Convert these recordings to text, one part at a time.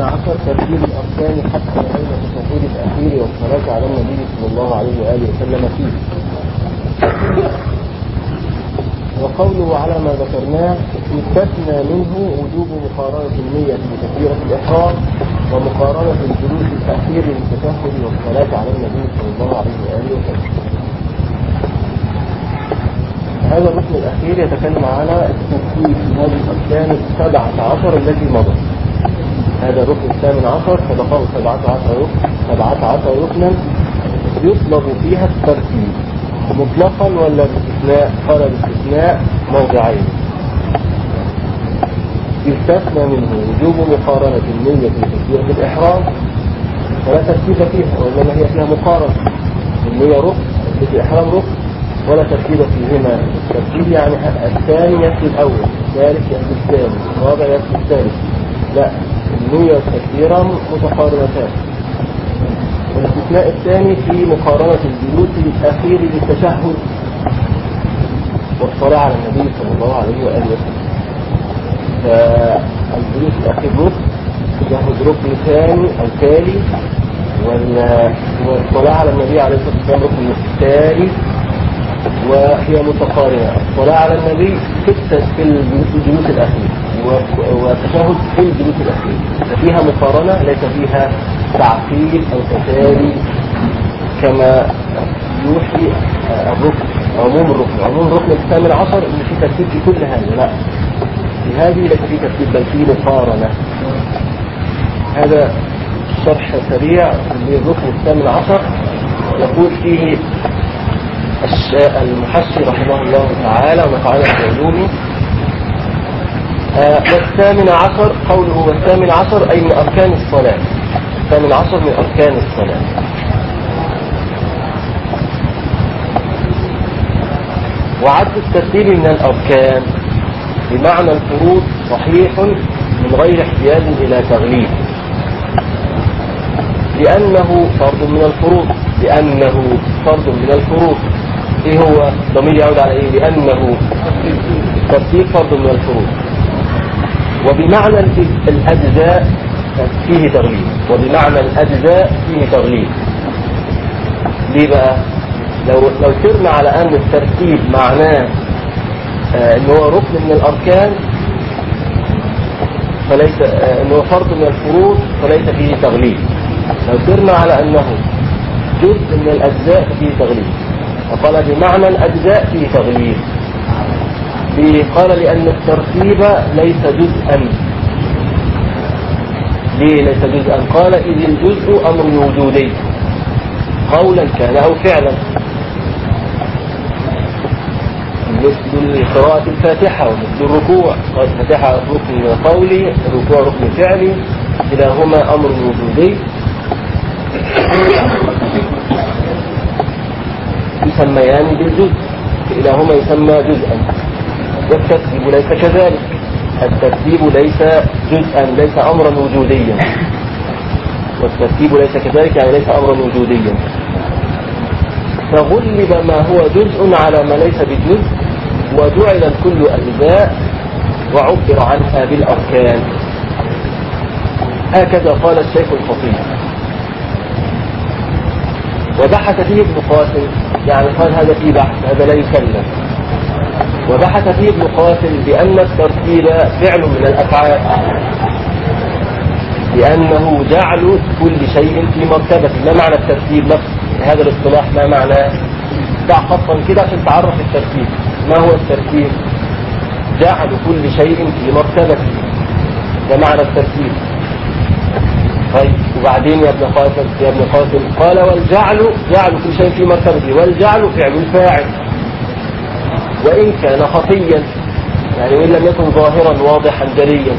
عشر ترتيب الأركان حتى بين التشهد الأخير والصلاة على النبي صلى الله عليه وآله وسلم فيه. وقوله على ما ذكرناه يستثنى منه وجوب مقارنة النية بتكبيرة الإحرام ومقارنة الجلوس الأخير للتشهد والصلاة على النبي صلى الله عليه وآله وسلم. هذا الركن الأخير يتكلم على الترتيب في هذه الأركان السبعة عشر التي مضت. هذا الركن الثامن عشر سبقه سبعة عشر ركن سبعة عشر ركنا يطلب فيها الترتيب مطلقا ولا باستثناء قال باستثناء موضعين يستثنى منه وجوب مقارنة النية في تكبيرة الإحرام ولا ترتيب فيها وإنما هي فيها مقارنة النية ركن الإحرام ركن ولا ترتيب فيهما الترتيب يعني الثاني يأتي الأول الثالث يأتي الثاني الرابع يأتي الثالث لا النية والتكبيرة متقارنتان والاستثناء الثاني في مقارنة الجلوس الأخير للتشهد والصلاة على النبي صلى الله عليه وآله وسلم فالجلوس الأخير ركن التشهد ركن ثاني أو تالي والصلاة على النبي عليه الصلاة والسلام ركن ثالث وهي متقارنة الصلاة على النبي ستة في الجلوس الأخير والتشهد في الجلوس الأخير ففيها مقارنة ليس فيها تعقيد أو تساري كما يوحي الركن عموم الركن عموم الركن الثامن عشر ان في ترتيب في كل هذا لا في هذه ليس في ترتيب بل في مقارنة هذا شرح سريع للركن الثامن عشر يقول فيه المحشي رحمه الله تعالى ونفعنا في علومه آه والثامن عشر قوله والثامن عشر أي من أركان الصلاة الثامن عشر من أركان الصلاة وعد الترتيب من الأركان بمعنى الفروض صحيح من غير احتياج إلى تغليب لأنه فرض من الفروض لأنه فرض من الفروض ايه هو ضمير يعود على ايه لانه الترتيب فرض من الفروض وبمعنى الاجزاء فيه تغليب وبمعنى الاجزاء فيه تغليب ليه بقى لو لو سرنا على ان الترتيب معناه آه ان هو ركن من الاركان فليس آه ان هو فرض من الفروض فليس فيه تغليب لو سرنا على انه جزء من الاجزاء فيه تغليب وقال بمعنى الأجزاء فيه تغليب قال لأن الترتيب ليس جزءا ليه ليس جزءا قال إذ الجزء أمر وجودي قولا كان أو فعلا مثل قراءة الفاتحة ومثل الركوع قراءة الفاتحة ركن قولي الركوع ركن فعلي كلاهما أمر وجودي يسميان بالجزء كلاهما يسمى جزءا والترتيب ليس كذلك الترتيب ليس جزءا ليس أمرا وجوديا والترتيب ليس كذلك يعني ليس أمرا وجوديا فغلب ما هو جزء على ما ليس بجزء وجعل الكل أجزاء وعبر عنها بالأركان هكذا قال الشيخ الخطيب وبحث فيه ابن قاسم يعني قال هذا فيه بحث هذا لا يكلم وبحث فيه ابن قاسم بأن الترتيب فعل من الأفعال لأنه جعل كل شيء في مرتبة ما معنى الترتيب نفس هذا الاصطلاح ما معناه دع خطا كده عشان تعرف الترتيب ما هو الترتيب جعل كل شيء في مرتبته ده معنى الترتيب طيب وبعدين يا ابن قاسم يا ابن قاسم قال والجعل جعل كل شيء في مرتبته والجعل فعل الفاعل وإن كان خفيا يعني وإن لم يكن ظاهرا واضحا جليا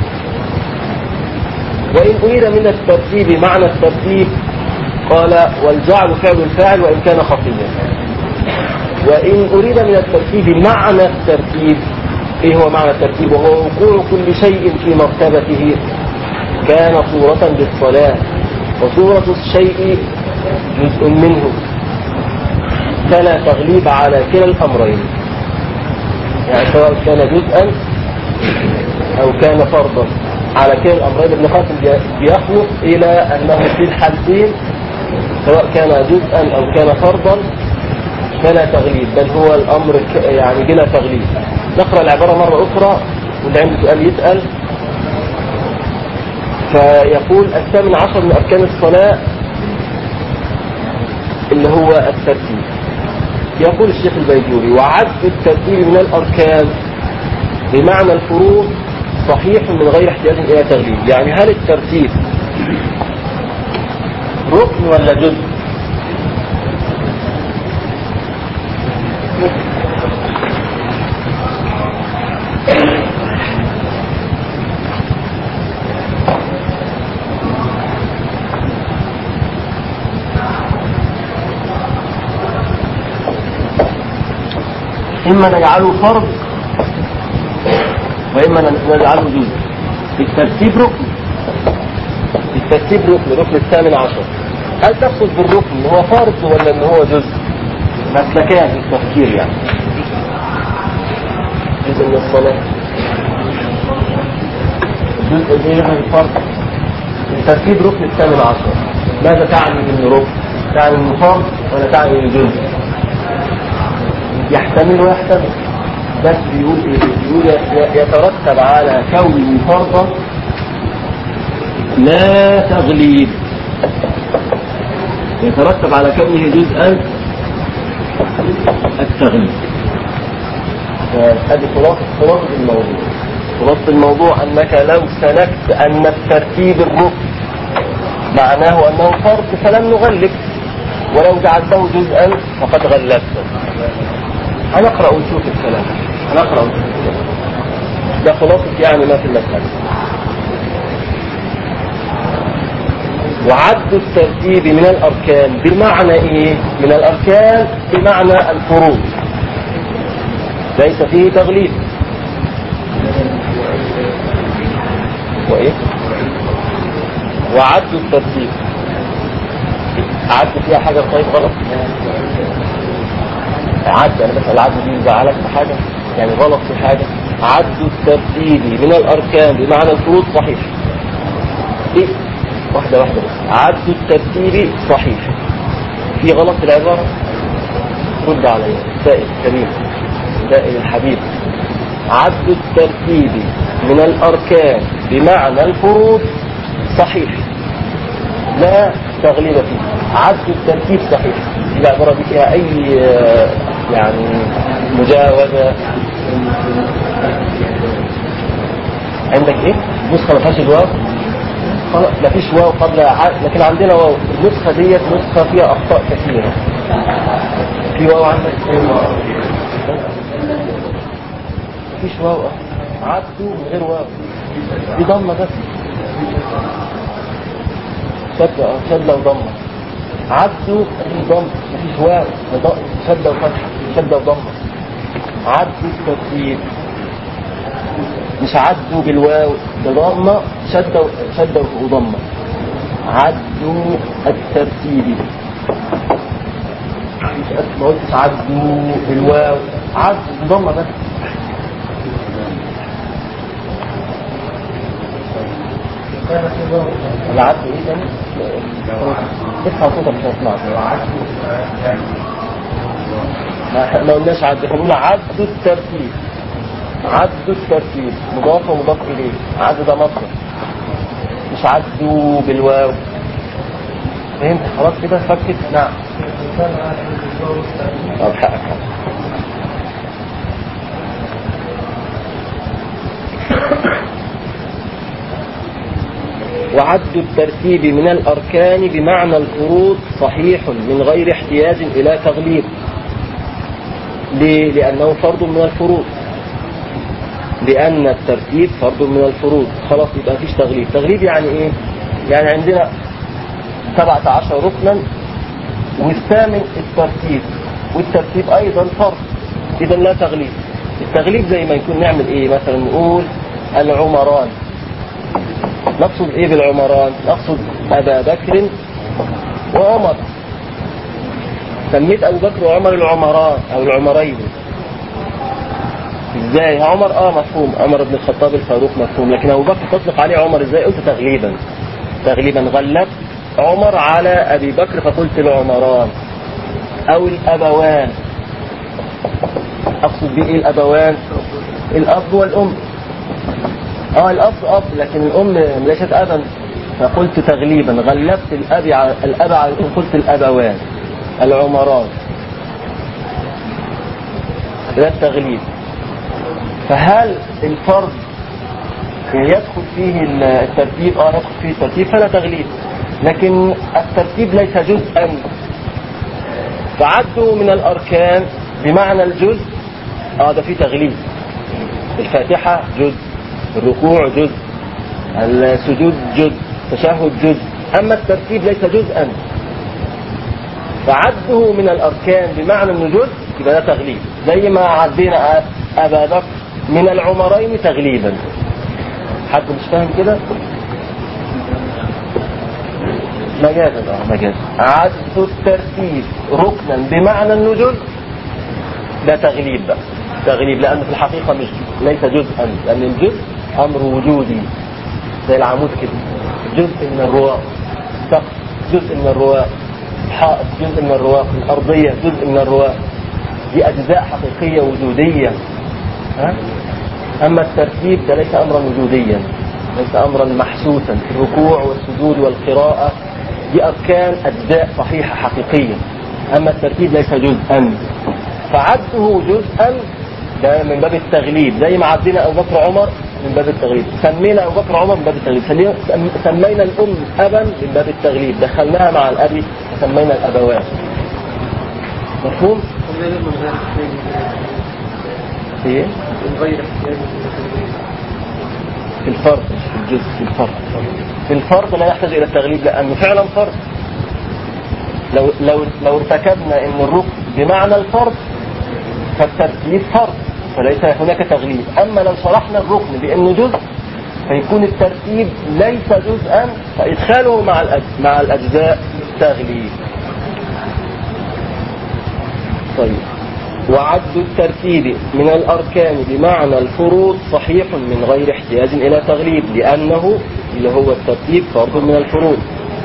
وإن أريد من الترتيب معنى الترتيب قال والجعل فعل الفاعل وإن كان خفيا وإن أريد من الترتيب معنى الترتيب إيه هو معنى الترتيب وهو وقوع كل شيء في مرتبته كان صورة للصلاة وصورة الشيء جزء منه فلا تغليب على كلا الأمرين يعني سواء كان جزءا أو كان فرضا على كلا الأمرين ابن قاسم بيخلص إلى أنه في الحالتين سواء كان جزءا أو كان فرضا فلا تغليب بل هو الأمر يعني بلا تغليب نقرأ العبارة مرة أخرى واللي عنده سؤال يسأل فيقول الثامن عشر من أركان الصلاة اللي هو الترتيب يقول الشيخ البيجوري وعد الترتيب من الأركان بمعنى الفروض صحيح من غير احتياج إلى تغليب يعني هل الترتيب ركن ولا جزء إما نجعله فرض وإما نجعله جزء الترتيب ركن الترتيب ركن ركن الثامن عشر هل تقصد بالركن ان هو فرض ولا ان هو جزء مسلكان في التفكير يعني جزء من الصلاة جزء من الفرض الترتيب ركن الثامن عشر ماذا تعني من ركن تعني من فرض ولا تعني من جزء يحتمل ويحتمل بس بيقول ايه بيقول يترتب على كونه فرضا لا تغليب يترتب على كونه جزءا التغليب هذه خلاصة خلاصة الموضوع خلاصة الموضوع أنك لو سلكت أن الترتيب الركن معناه أنه فرض فلم نغلب ولو جعلته جزءا فقد غلبته هنقرأ ونشوف الكلام هنقرأ ونشوف الكلام ده خلاصة يعني ما في المسألة وعد الترتيب من الأركان بمعنى إيه؟ من الأركان بمعنى الفروض ليس فيه تغليب وإيه؟ وعد الترتيب عد فيها حاجة طيب غلط عد انا بسأل عد دي زعلك في حاجة يعني غلط في حاجة عد الترتيب من الاركان بمعنى الفروض صحيح ايه واحدة واحدة بس عد الترتيب صحيح في غلط في العبارة رد عليا سائل كريم سائل الحبيب عد الترتيب من الاركان بمعنى الفروض صحيح لا تغليب فيه عد الترتيب صحيح العبارة دي فيها اي يعني مجاوزة عندك ايه نسخة ما فيهاش الواو خلاص ما فيش واو قبل ع... لكن عندنا واو النسخة ديت نسخة فيها اخطاء كثيرة في واو عندك ما فيش واو عدوا من غير واو دي ضمة بس شدة شدة وضمة عدوا في ضم مفيش واو شدة وفتحة شدة وضمة عدوا الترتيب مش عدوا بالواو بضمة شدة شدة وضمة عدوا الترتيب ما قلتش عدوا بالواو عدوا بضمة بس العدل ايه تاني؟ اسمع صوتك مش هسمعك ما ما قلناش عد احنا قلنا عد الترتيب عد الترتيب مضاف ومضاف اليه عد ده مصدر مش عدوا بالواو فهمت خلاص كده فكت نعم طب حقك وعد الترتيب من الأركان بمعنى الفروض صحيح من غير احتياج إلى تغليب ليه؟ لأنه فرض من الفروض لأن الترتيب فرض من الفروض خلاص يبقى فيش تغليب تغليب يعني إيه؟ يعني عندنا 17 ركنا والثامن الترتيب والترتيب أيضا فرض إذا لا تغليب التغليب زي ما يكون نعمل إيه مثلا نقول العمران نقصد ايه بالعمران نقصد ابا بكر وعمر سميت ابو بكر وعمر العمران او العمرين ازاي عمر اه مفهوم عمر بن الخطاب الفاروق مفهوم لكن ابو بكر تطلق عليه عمر ازاي قلت تغليبا تغليبا غلبت عمر على ابي بكر فقلت العمران او الابوان اقصد به ايه الابوان الاب والام اه الاب اب لكن الام ليست ابا فقلت تغليبا غلبت الاب على الاب على الام قلت الابوان العمران ده التغليب فهل الفرد يدخل فيه الترتيب اه يدخل فيه الترتيب فلا تغليب لكن الترتيب ليس جزءا فعده من الاركان بمعنى الجزء اه ده فيه تغليب الفاتحة جزء الركوع جزء السجود جزء التشهد جزء اما الترتيب ليس جزءا فعده من الاركان بمعنى انه جزء يبقى ده تغليب زي ما عدينا ابا بكر من العمرين تغليبا حد مش فاهم كده مجازا اه مجازا عد الترتيب ركنا بمعنى انه جزء ده تغليب بقى تغليب لان في الحقيقه مش ليس جزءا لان الجزء امر وجودي زي العمود كده جزء من الرواق سقف جزء من الرواق حائط جزء من الرواق الارضيه جزء من الرواق دي اجزاء حقيقيه وجوديه ها اما الترتيب ده ليس امرا وجوديا ليس امرا محسوسا الركوع والسجود والقراءه دي اركان اجزاء صحيحه حقيقيه اما الترتيب ليس جزءا فعده جزءا ده من باب التغليب زي ما عدينا ابو بكر عمر من باب التغليب سمينا ابو بكر عمر من باب التغليب سمينا الام ابا من باب التغليب دخلناها مع الاب وسمينا الابوان مفهوم؟ ايه؟ من غير احتياج في الفرد مش في الجزء في الفرد في الفرد لا يحتاج الى التغليب لانه فعلا فرد لو لو لو ارتكبنا ان الركن بمعنى الفرد فالترتيب فرد فليس هناك تغليب اما لو شرحنا الركن بانه جزء فيكون الترتيب ليس جزءا فادخاله مع الأج- مع الاجزاء تغليب طيب وعد الترتيب من الأركان بمعنى الفروض صحيح من غير احتياج إلى تغليب لأنه اللي هو الترتيب فرض من الفروض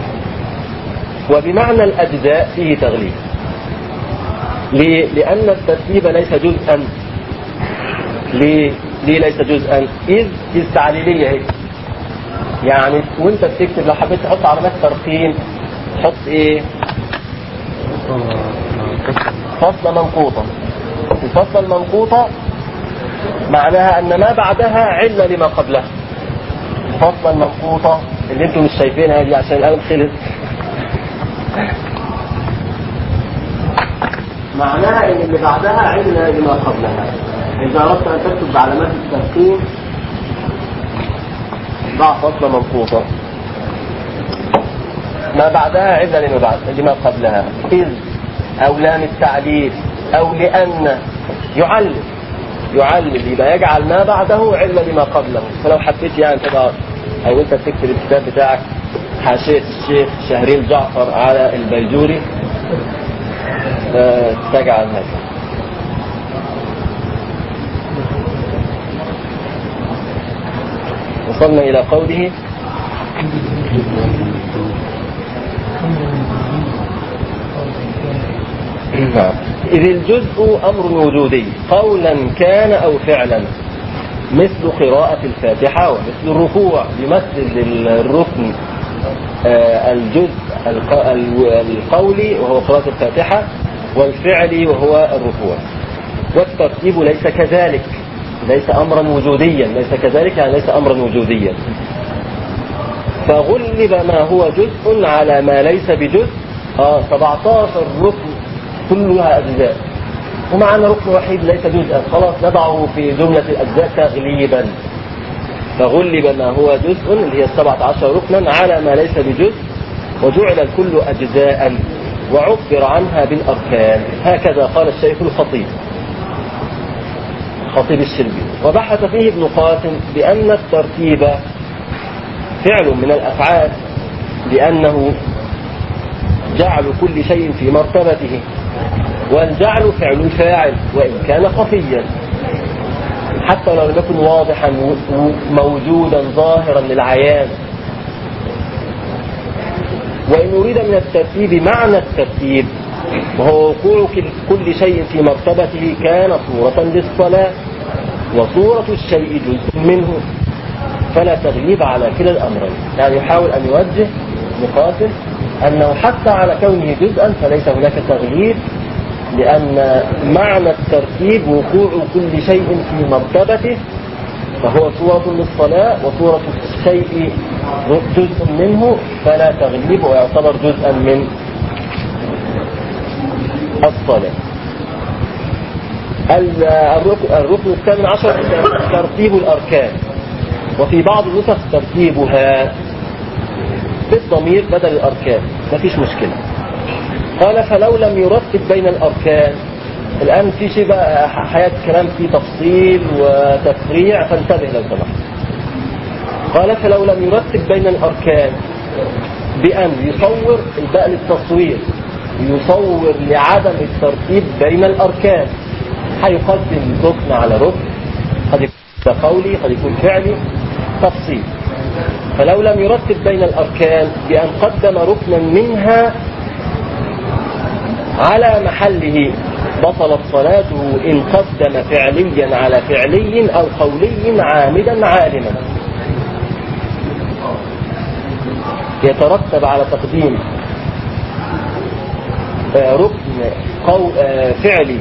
وبمعنى الأجزاء فيه تغليب ليه؟ لأن الترتيب ليس جزءا ليه؟ ليه ليس جزءا إذ إذ تعليلية هي يعني وانت بتكتب لو حبيت تحط علامات ترقيم تحط ايه فصل منقوطة الفصل المنقوطة معناها ان ما بعدها علة لما قبلها الفصل المنقوطة اللي انتم مش شايفينها دي عشان القلم خلص معناها ان اللي بعدها علة لما قبلها اذا اردت ان تكتب بعلامات الترقيم ضع فصل منقوطة ما بعدها علة لما بعد لما قبلها إذ أو لام التعليل أو لأن يعلل يعلل يبقى يجعل ما بعده علة لما قبله فلو حبيت يعني تبقى أو أنت تكتب الكتاب بتاعك حاشية الشيخ شهريل جعفر على البيجوري آه، تجعل هذا وصلنا إلى قوله نعم. إذ الجزء أمر وجودي قولا كان أو فعلا مثل قراءة الفاتحة ومثل الركوع يمثل الركن آه، الجزء الق- ال- القولي وهو قراءة الفاتحة والفعلي وهو الركوع والترتيب ليس كذلك ليس أمرا وجوديا ليس كذلك يعني ليس أمرا وجوديا فغلب ما هو جزء على ما ليس بجزء اه 17 ركن كلها أجزاء ومعنا ركن وحيد ليس جزءا خلاص نضعه في جملة الأجزاء تغليبا فغلب ما هو جزء اللي هي السبعة عشر ركنا على ما ليس بجزء وجعل الكل أجزاء وعبر عنها بالأركان هكذا قال الشيخ الخطيب خطيب الشربي وبحث فيه ابن قاسم بأن الترتيب فعل من الأفعال لأنه جعل كل شيء في مرتبته والجعل فعل الفاعل وإن كان خفيا حتى لو لم يكن واضحا موجودا ظاهرا للعيان وإن أريد من الترتيب معنى الترتيب وهو وقوع كل شيء في مرتبته كان صورة للصلاة وصورة الشيء جزء منه فلا تغليب على كلا الأمرين يعني يحاول أن يوجه مقاتل أنه حتى على كونه جزءا فليس هناك تغليب لأن معنى الترتيب وقوع كل شيء في مرتبته فهو صورة للصلاة وصورة الشيء جزء منه فلا تغليب ويعتبر جزءا من الصلاة الركن الثامن عشر ترتيب الأركان وفي بعض النسخ ترتيبها بالضمير بدل الأركان مفيش مشكلة قال فلو لم يرتب بين الأركان الآن في شيء بقى حياة كلام فيه تفصيل وتفريع فانتبه لو سمحت قال فلو لم يرتب بين الأركان بأن يصور الباء للتصوير يصور لعدم الترتيب بين الأركان هيقدم ركن على ركن قد يكون قولي قد يكون فعلي تفصيل فلو لم يرتب بين الأركان بأن قدم ركنا منها على محله بطلت صلاته إن قدم فعليا على فعلي أو قولي عامدا عالما يترتب على تقديم آه، ركن قو... آه، فعلي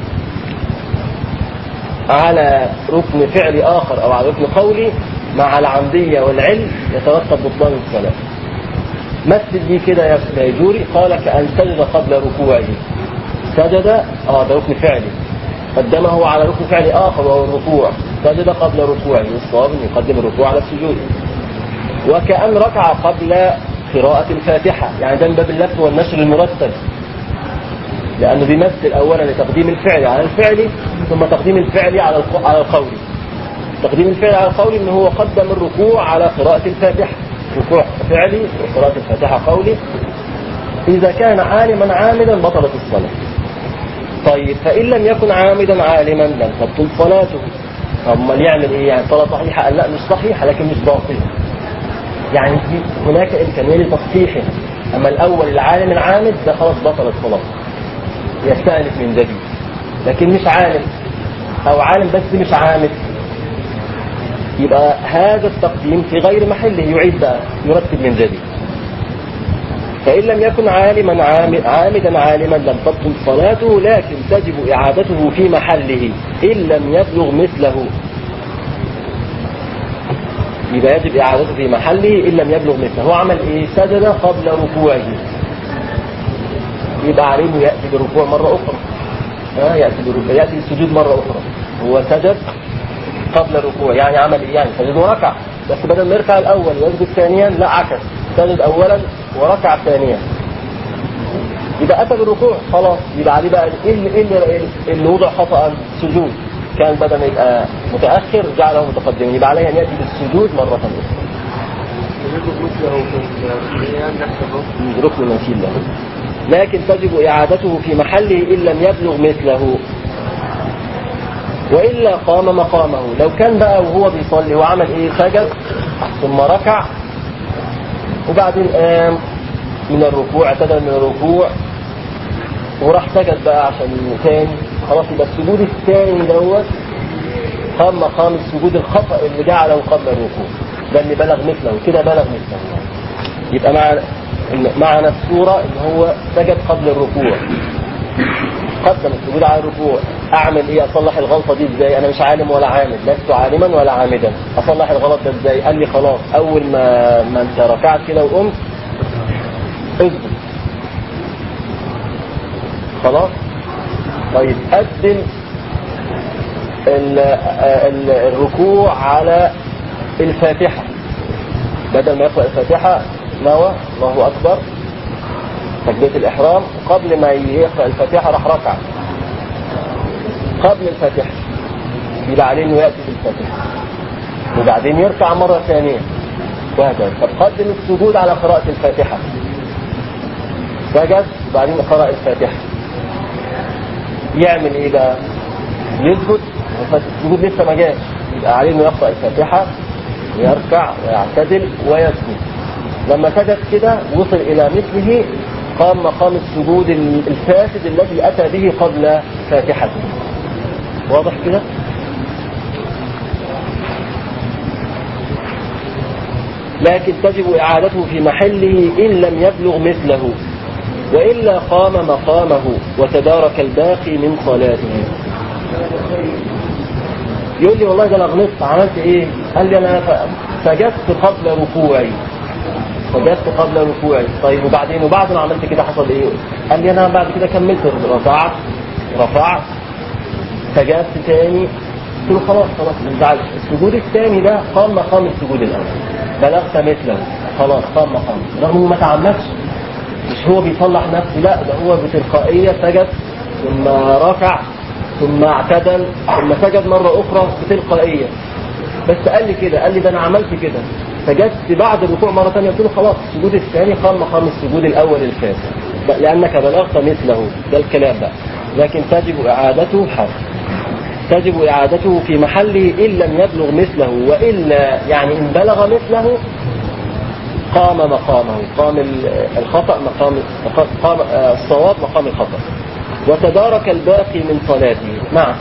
على ركن فعلي آخر أو على ركن قولي مع العمدية والعلم يترتب بطلان الصلاة مثل دي كده يا سيجوري قال كأن سجد قبل ركوعه سجد اه ده ركن فعلي قدمه على ركن فعلي آخر وهو الركوع سجد قبل ركوعه الصواب يقدم الركوع على السجود وكأن ركع قبل قراءة الفاتحة يعني ده من باب اللف والنشر المرتب لأنه بيمثل أولا لتقديم الفعل على الفعل ثم تقديم الفعل على على القول تقديم الفعل على القول ان هو قدم الركوع على قراءة الفاتحة ركوع فعلي وقراءة الفاتحة قولي إذا كان عالما عامدا بطلت الصلاة طيب فإن لم يكن عامدا عالما لم تبطل صلاته طب يعمل ايه يعني صلاة صحيحة قال لا مش صحيحة لكن مش باطلة يعني هناك إمكانية لتصحيحها أما الأول العالم العامد ده خلاص بطلت صلاته يستأنف من جديد لكن مش عالم أو عالم بس مش عامد يبقى هذا التقديم في غير محله يعيد بقى يرتب من جديد فإن لم يكن عالما عامدا عالما لم تبطل صلاته لكن تجب إعادته في محله إن لم يبلغ مثله يبقى يجب إعادته في محله إن لم يبلغ مثله هو عمل إيه سجد قبل ركوعه يبقى عليه يأتي بالركوع مرة أخرى ها يأتي بالركوع يأتي بالسجود مرة أخرى هو سجد قبل الركوع يعني عمل إيه يعني سجد وركع بس بدل ما يركع الأول ويسجد ثانيا لا عكس سجد أولا وركع ثانيا يبقى أتى بالركوع خلاص يبقى عليه بقى إيه اللي, إيه اللي وضع خطأ سجود كان بدل ما يبقى متأخر جعله متقدما يبقى عليه أن يأتي بالسجود مرة أخرى ركن مثيل له لكن تجب إعادته في محله إن لم يبلغ مثله وإلا قام مقامه لو كان بقى وهو بيصلي وعمل إيه سجد ثم ركع وبعدين قام من الركوع اعتدل من الركوع وراح سجد بقى عشان تاني خلاص يبقى السجود الثاني دوت قام مقام السجود الخطأ اللي جعله قبل الركوع ده اللي بلغ مثله كده بلغ مثله يبقى مع معنى الصورة ان هو سجد قبل الركوع قدم السجود على الركوع اعمل ايه اصلح الغلطة دي ازاي انا مش عالم ولا عامل لست عالما ولا عامدا اصلح الغلط ده ازاي قال لي خلاص اول ما ما انت ركعت كده وقمت اسجد خلاص طيب قدم ال ال الركوع على الفاتحة بدل ما يقرأ الفاتحة نوى الله أكبر تكبيرة الإحرام قبل ما يقرأ الفاتحة راح ركع قبل الفاتحة يبقى عليه انه يأتي بالفاتحة وبعدين يركع مرة ثانية وهكذا فقدم السجود على قراءة الفاتحة سجد وبعدين قرأ الفاتحة يعمل ايه بقى يسجد السجود لسه ما جاش يبقى عليه انه يقرأ الفاتحة ويركع ويعتدل ويسجد لما سجد كده وصل إلى مثله قام مقام السجود الفاسد الذي أتى به قبل فاتحته واضح كده؟ لكن تجب إعادته في محله إن لم يبلغ مثله وإلا قام مقامه وتدارك الباقي من صلاته يقول لي والله ده انا غلطت عملت ايه قال لي انا سجدت قبل ركوعي سجدت قبل ركوعي طيب وبعدين وبعد ما عملت كده حصل ايه قال لي انا بعد كده كملت رفعت رفعت سجدت تاني قلت له خلاص خلاص ما تزعلش السجود الثاني ده قام مقام السجود الاول بلغت مثله خلاص قام مقام رغم انه ما تعمدش مش هو بيصلح نفسه لا ده هو بتلقائيه سجد ثم رفع ثم اعتدل ثم سجد مرة أخرى بتلقائية بس قال لي كده قال لي ده أنا عملت كده سجدت بعد الركوع مرة ثانية قلت له خلاص السجود الثاني قام مقام السجود الأول الفاسد لأنك بلغت مثله ده الكلام بقى لكن تجب إعادته حرف تجب إعادته في محله إن لم يبلغ مثله وإلا يعني إن بلغ مثله قام مقامه قام الخطأ مقام قام الصواب مقام الخطأ وتدارك الباقي من صلاته نعم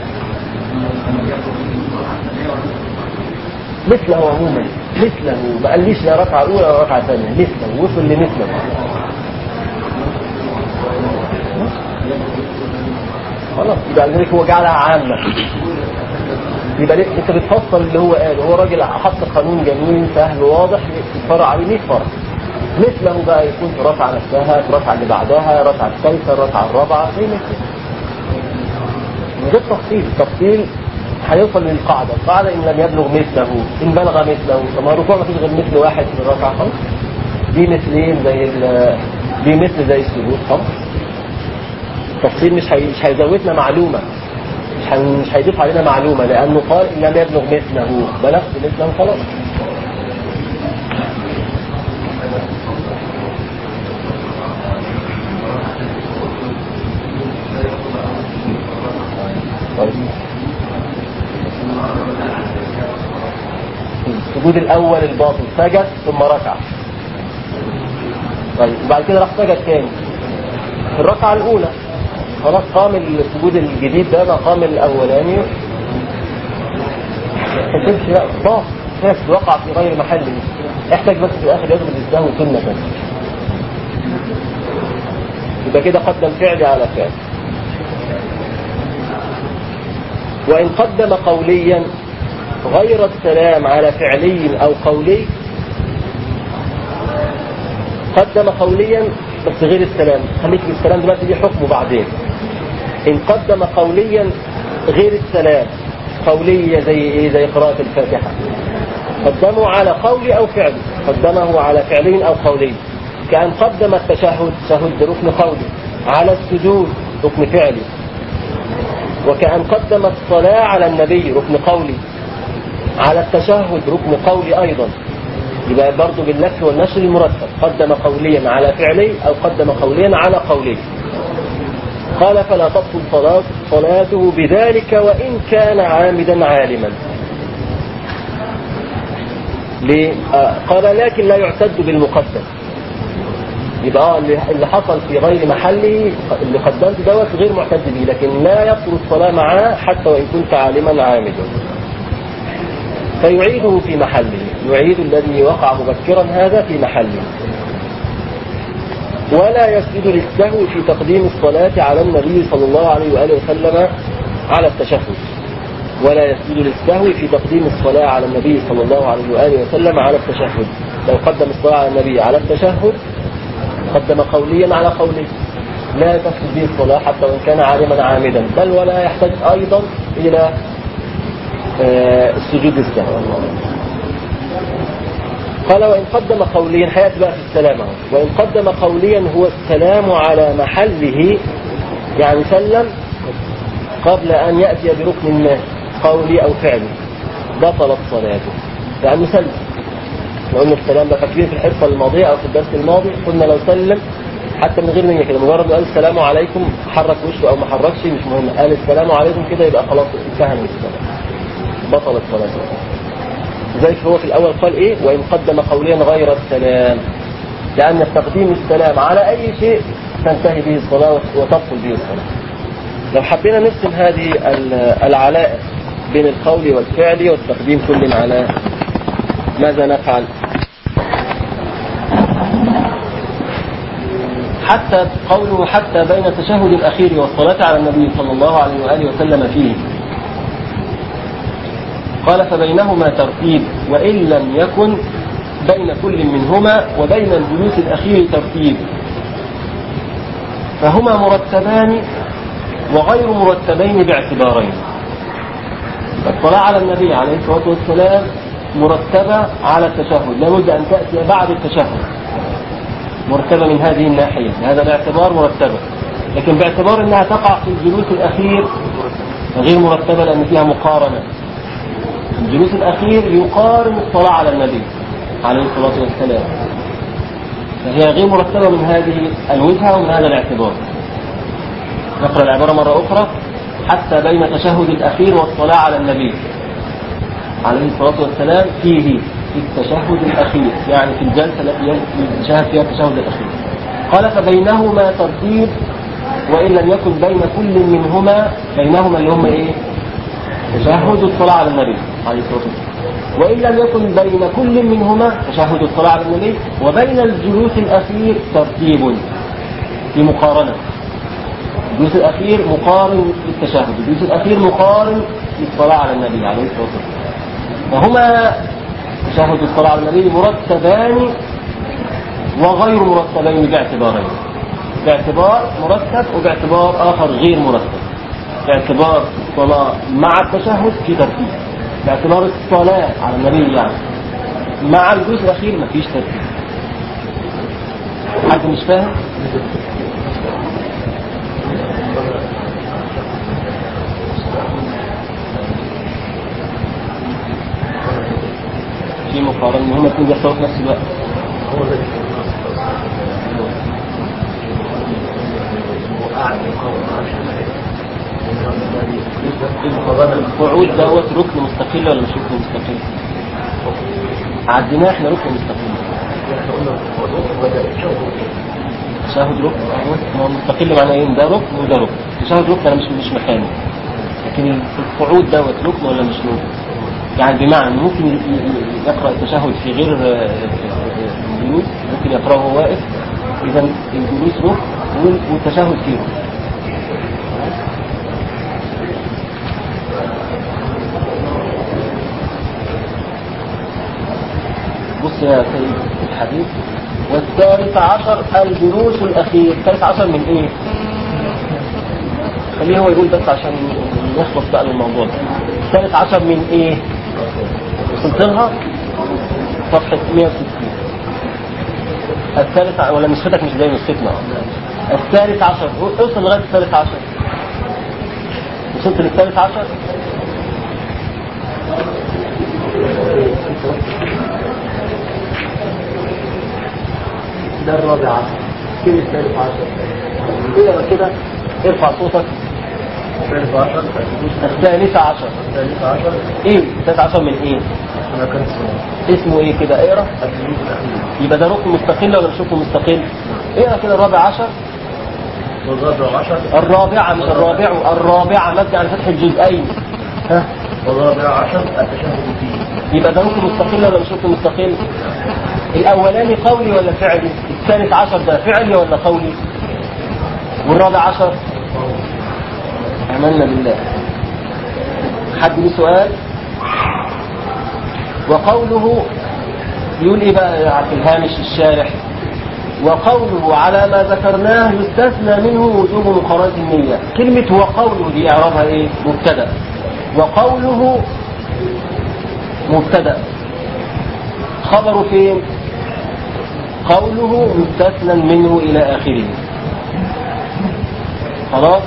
مثله عموما مثله ما قاليش لا ركعة أولى ولا ركعة ثانية مثله وصل لمثله خلاص يبقى ذلك هو جعلها عامة يبقى ليه انت بتفصل اللي هو قاله هو راجل حط قانون جميل سهل واضح يتفرع عليه 100 فرع مثله بقى يكون في رفعة نفسها في الرفعة اللي بعدها رفعة الثالثة الرفعة الرابعة زي مثله من غير تفصيل تفصيل هيوصل للقاعدة القاعدة إن لم يبلغ مثله إن بلغ مثله طب الركوع ما فيش غير مثل واحد في الركعة خلاص دي مثلين زي دي مثل زي السجود خلاص التفصيل مش هي... مش هيزودنا معلومة مش هي... مش هيضيف علينا معلومة لأنه قال إن لم يبلغ مثله بلغت مثله خلاص طيب السجود الأول الباطل سجد ثم ركع طيب وبعد كده راح سجد تاني في الركعة الأولى خلاص قام السجود الجديد ده مقام الأولاني ما تحسبش لا ضاف ناس وقع في غير محله احتاج بس في الآخر يضرب الإسلام سنة يبقى كده قدم فعل على فعل وإن قدم قوليا غير السلام على فعلي أو قولي قدم قوليا بس غير السلام خليك السلام دلوقتي دي حكمه بعدين إن قدم قوليا غير السلام قولية زي إيه زي قراءة الفاتحة قدمه على قول أو فعل قدمه على فعلين أو قولين كأن قدم التشهد تشهد ركن قولي على السجود ركن فعلي وكأن قدم الصلاة على النبي ركن قولي على التشهد ركن قولي أيضا يبقى برضه باللف والنشر المرتب قدم قوليا على فعلي أو قدم قوليا على قولي قال فلا تبطل صلاة صلاته بذلك وإن كان عامدا عالما ليه؟ آه قال لكن لا يعتد بالمقدم يبقى اه اللي حصل في غير محله اللي قدمت دوت غير معتد به لكن لا يبطل الصلاة معاه حتى وإن كنت عالما عامدا فيعيده في محله يعيد الذي وقع مبكرا هذا في محله ولا يسجد للسهو في تقديم الصلاة على النبي صلى الله عليه وآله وسلم على التشهد ولا يسجد للسهو في تقديم الصلاة على النبي صلى الله عليه وآله وسلم على التشهد لو قدم الصلاة على النبي على التشهد قدم قوليا على قولي لا تسجد به الصلاة حتى وإن كان عالما عامدا بل ولا يحتاج أيضا إلى السجود السهو قال وإن قدم قوليا حياتي بقى في السلام وإن قدم قوليا هو السلام على محله يعني سلم قبل أن يأتي بركن ما قولي أو فعلي بطلت صلاته يعني سلم لو قلنا السلام ده فاكرين في الحصة الماضية أو في الدرس الماضي قلنا لو سلم حتى من غير نية كده مجرد قال السلام عليكم حرك وشه أو ما حركش مش مهم قال السلام عليكم كده يبقى خلاص انتهى من السلام بطلت صلاته لذلك هو في الأول قال إيه وإن قدم قوليا غير السلام لأن تقديم السلام على أي شيء تنتهي به الصلاة وتبطل به الصلاة لو حبينا نقسم هذه العلاء بين القول والفعل والتقديم كل على ماذا نفعل حتى قوله حتى بين التشهد الأخير والصلاة على النبي صلى الله عليه وآله وسلم فيه قال فبينهما ترتيب وإن لم يكن بين كل منهما وبين الجلوس الأخير ترتيب فهما مرتبان وغير مرتبين باعتبارين الصلاة على النبي عليه الصلاة والسلام مرتبة على التشهد لابد أن تأتي بعد التشهد مرتبة من هذه الناحية هذا الاعتبار مرتبة لكن باعتبار أنها تقع في الجلوس الأخير غير مرتبة لأن فيها مقارنة الجلوس الأخير يقارن الصلاة على النبي عليه الصلاة والسلام فهي غير مرتبة من هذه الوجهة ومن هذا الاعتبار نقرأ العبارة مرة أخرى حتى بين التشهد الأخير والصلاة على النبي عليه الصلاة والسلام فيه في التشهد الأخير يعني في الجلسة التي يشاهد فيها التشهد الأخير قال فبينهما ترتيب وإن لم يكن بين كل منهما بينهما اللي هم إيه تشهد الصلاة على النبي عليه الصلاة والسلام وإن لم يكن بين كل منهما تشهد الصلاة على النبي وبين الجلوس الأخير ترتيب في مقارنة الجلوس الأخير مقارن للتشهد الجلوس الأخير مقارن للصلاة على النبي عليه الصلاة والسلام فهما تشهد الصلاة على النبي مرتبان وغير مرتبين باعتبارين باعتبار مرتب وباعتبار آخر غير مرتب باعتبار الصلاة مع التشهد في ترتيب باعتبار الصلاة على النبي يعني مع الجزء الأخير مفيش ترتيب حد مش فاهم؟ في مقارنة ان هما الاثنين بيحصلوا في نفس الوقت القعود دوت ركن مستقل ولا مش ركن مستقل؟ عديناه احنا ركن مستقل تشاهد ركن هو مستقل معناه ايه ده ركن وده ركن تشاهد ركن انا مش مش مكاني لكن القعود دوت ركن ولا مش ركن؟ يعني بمعنى ممكن يقرأ التشهد في غير الجلوس ممكن يقرأه وهو واقف إذا الجلوس ركن والتشهد فيه بص يا سيد الحديث والثالث عشر الجلوس الأخير الثالث عشر من إيه؟ خليه هو يقول بس عشان نخلص بقى من الموضوع ده الثالث عشر من إيه؟ وصلت لها صفحة 160 الثالث ولا نسختك مش زي نسختنا الثالث عشر اوصل لغاية الثالث عشر وصلت للثالث عشر ده الرابع عشر كده الثالث عشر كده كده ارفع صوتك الثالث عشر الثالث عشر الثالث عشر ايه الثالث عشر من ايه اسمه ايه كده اقرا يبقى ده ركن مستقل ولا مش ركن مستقل اقرا كده الرابع عشر والرابع عشر الرابعة مش الرابع الرابعة مبني على فتح الجزئين ها والرابع عشر التشهد فيه يبقى ده ركن مستقل ولا مش ركن مستقل الاولاني قولي ولا فعلي الثالث عشر ده فعلي ولا قولي والرابع عشر امنا بالله حد ليه سؤال وقوله يقول ايه بقى في الهامش الشارح وقوله على ما ذكرناه يستثنى منه وجوب مقارنة النية كلمة وقوله دي اعرابها ايه مبتدا وقوله مبتدا خبر فين قوله مستثنى منه الى اخره خلاص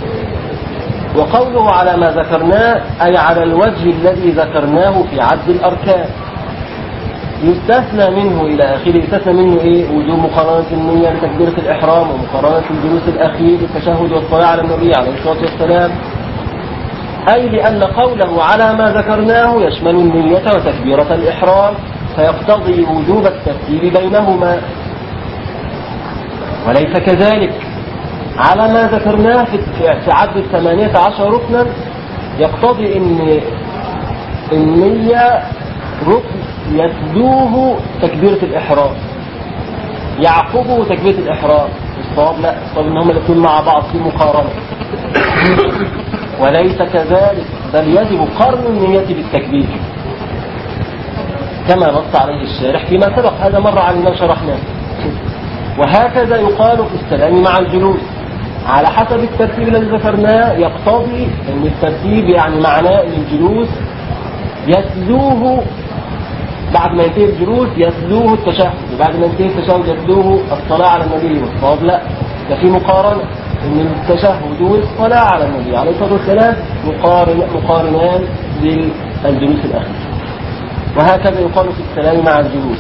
وقوله على ما ذكرناه أي على الوجه الذي ذكرناه في عد الأركان يستثنى منه إلى آخره يستثنى منه إيه وجوب مقارنة النية بتكبيرة الإحرام ومقارنة الجلوس الأخير بالتشهد والصلاة على النبي عليه الصلاة والسلام أي لأن قوله على ما ذكرناه يشمل النية وتكبيرة الإحرام فيقتضي وجوب الترتيب بينهما وليس كذلك على ما ذكرناه في في عد الثمانية عشر ركنا يقتضي ان النية ركن يتلوه تكبيرة الإحرام يعقبه تكبيرة الإحرام الصواب لا الصواب ان هما الاثنين مع بعض في مقارنة وليس كذلك بل يجب قرن النية بالتكبير كما نص عليه الشارح فيما سبق هذا مر علينا شرحناه وهكذا يقال في السلام مع الجلوس على حسب الترتيب الذي ذكرناه يقتضي ان الترتيب يعني معناه ان الجلوس يتلوه بعد ما ينتهي الجلوس يتلوه التشهد وبعد ما ينتهي التشهد يتلوه الصلاة على النبي والصواب لا ده في مقارنة ان التشهد والصلاة على النبي عليه الصلاة والسلام مقارن مقارنان للجلوس الأخير وهكذا يقال في السلام مع الجلوس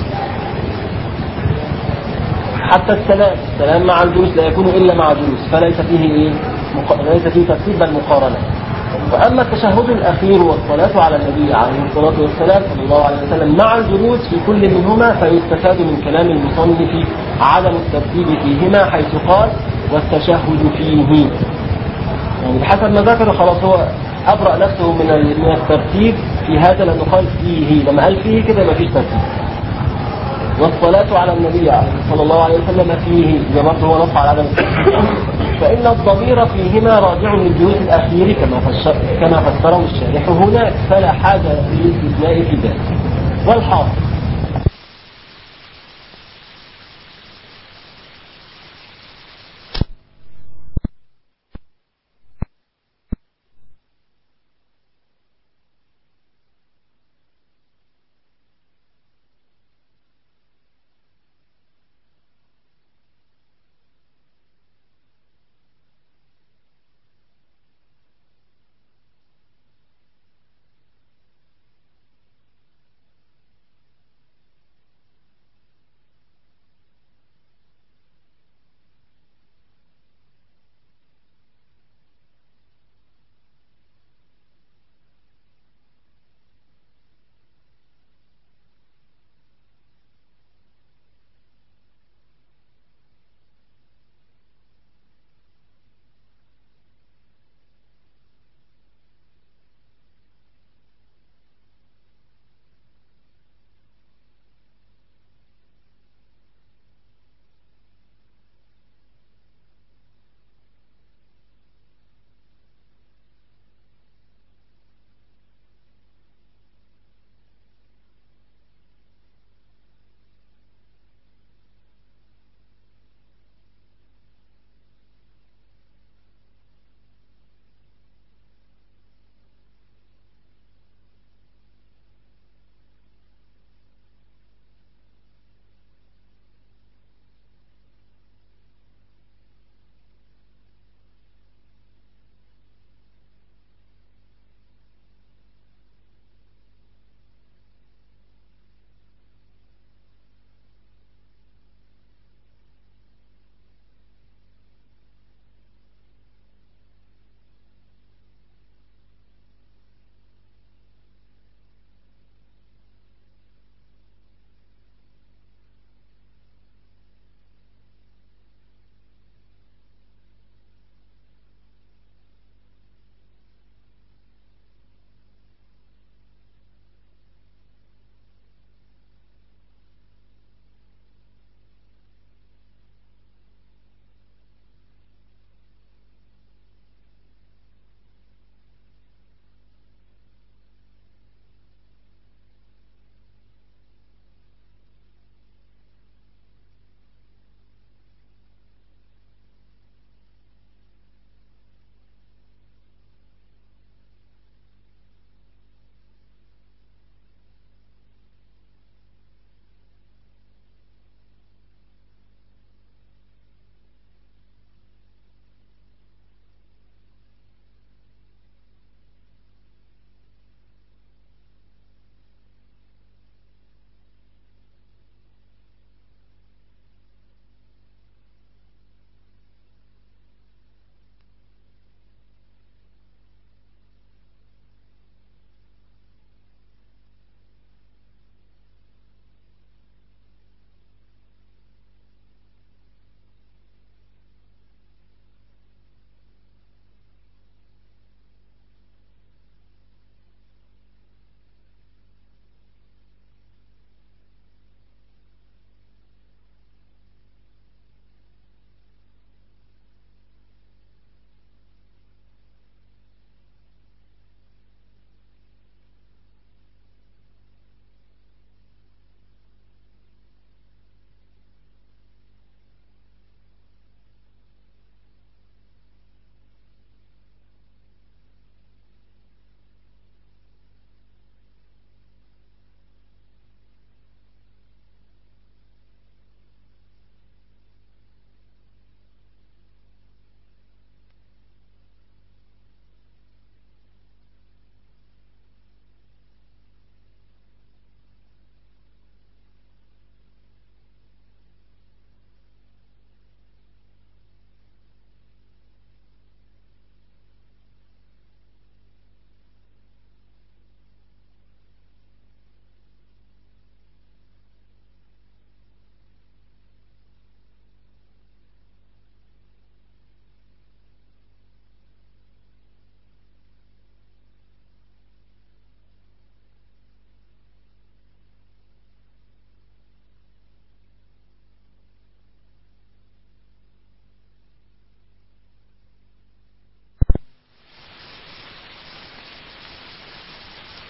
حتى السلام السلام مع الجلوس لا يكون إلا مع جلوس فليس فيه إيه مق... ليس فيه ترتيب بل مقارنة وأما التشهد الأخير والصلاة على النبي عليه الصلاة والسلام صلى الله عليه وسلم مع الجلوس في كل منهما فيستفاد من كلام المصنف عدم الترتيب فيهما حيث قال والتشهد فيه يعني بحسب ما ذكر خلاص هو أبرأ نفسه من ال- من الترتيب في هذا لأنه قال فيه لما قال فيه كده ما فيش ترتيب والصلاة على النبي صلى الله عليه وسلم فيه زي برضه هو نص على عدم الترتيب فإن الضمير فيهما راجع للجزء الأخير كما فسر كما فسره الشارح هناك فلا حاجة للاستثناء في ذلك والحاصل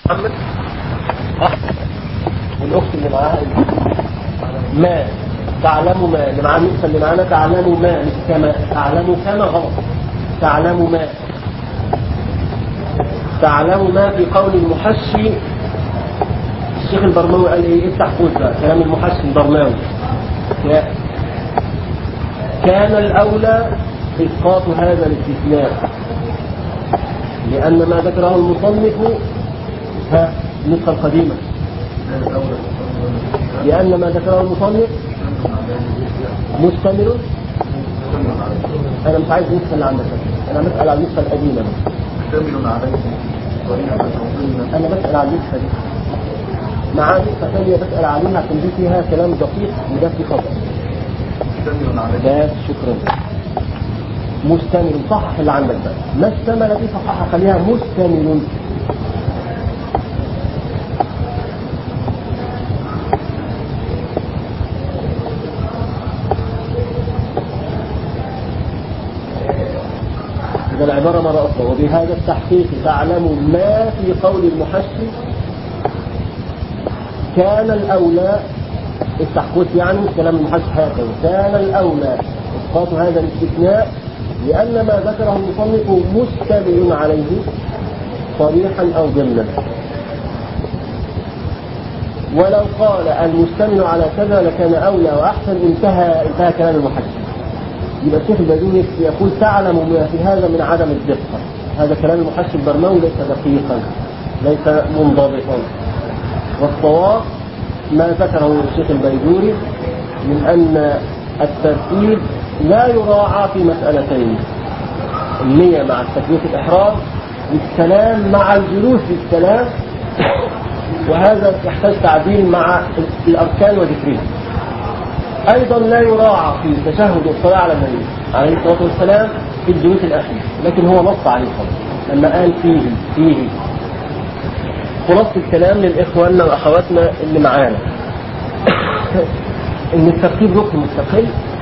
محمد والأخت اللي معاها ما تعلم ما اللي معانا النسخة اللي معانا تعلم ما مش كما تعلم كما غلط تعلم ما تعلم ما في قول المحشي الشيخ البرماوي قال ايه افتح قوس بقى كلام المحشي البرماوي كان الأولى إسقاط هذا الاستثناء لأن ما ذكره المصنف ها النسخة القديمة لأن ما ذكره المصنف مستمر أنا مش عايز النسخة اللي عندك أنا بسأل على النسخة القديمة مشتمل عليه طريقة عظيمة أنا بسأل على النسخة دي معاه نسخة ثانية بسأل عليها عشان دي فيها كلام دقيق وده في خطأ مشتمل عليه بس شكرا مستمر صحح اللي عندك بقى ما اشتمل دي صححها خليها مستمر إذا العبارة مرة أخرى وبهذا التحقيق تعلم ما في قول المحشي كان الأولى التحقيق يعني كلام المحشي هكذا كان الأولى إسقاط هذا الاستثناء لأن ما ذكره المصنف مشتمل عليه صريحا أو ضمنا ولو قال المشتمل على كذا لكان أولى وأحسن انتهى انتهى كلام المحشي يبقى الشيخ البدوي يقول تعلم ما في هذا من عدم الدقة هذا كلام المحشي البرماوي ليس دقيقا ليس منضبطا والصواب ما ذكره الشيخ البيجوري من أن الترتيب لا يراعى في مسألتين النية مع تكبيرة الإحرام والسلام مع الجلوس للسلام وهذا يحتاج تعديل مع الأركان وذكرها أيضا لا يراعى في تشهد الصلاة على النبي عليه الصلاة والسلام في الجلوس الأخير لكن هو نص عليه خلاص لما قال فيه فيه خلاصة الكلام للإخواننا وأخواتنا اللي معانا إن الترتيب ركن مستقل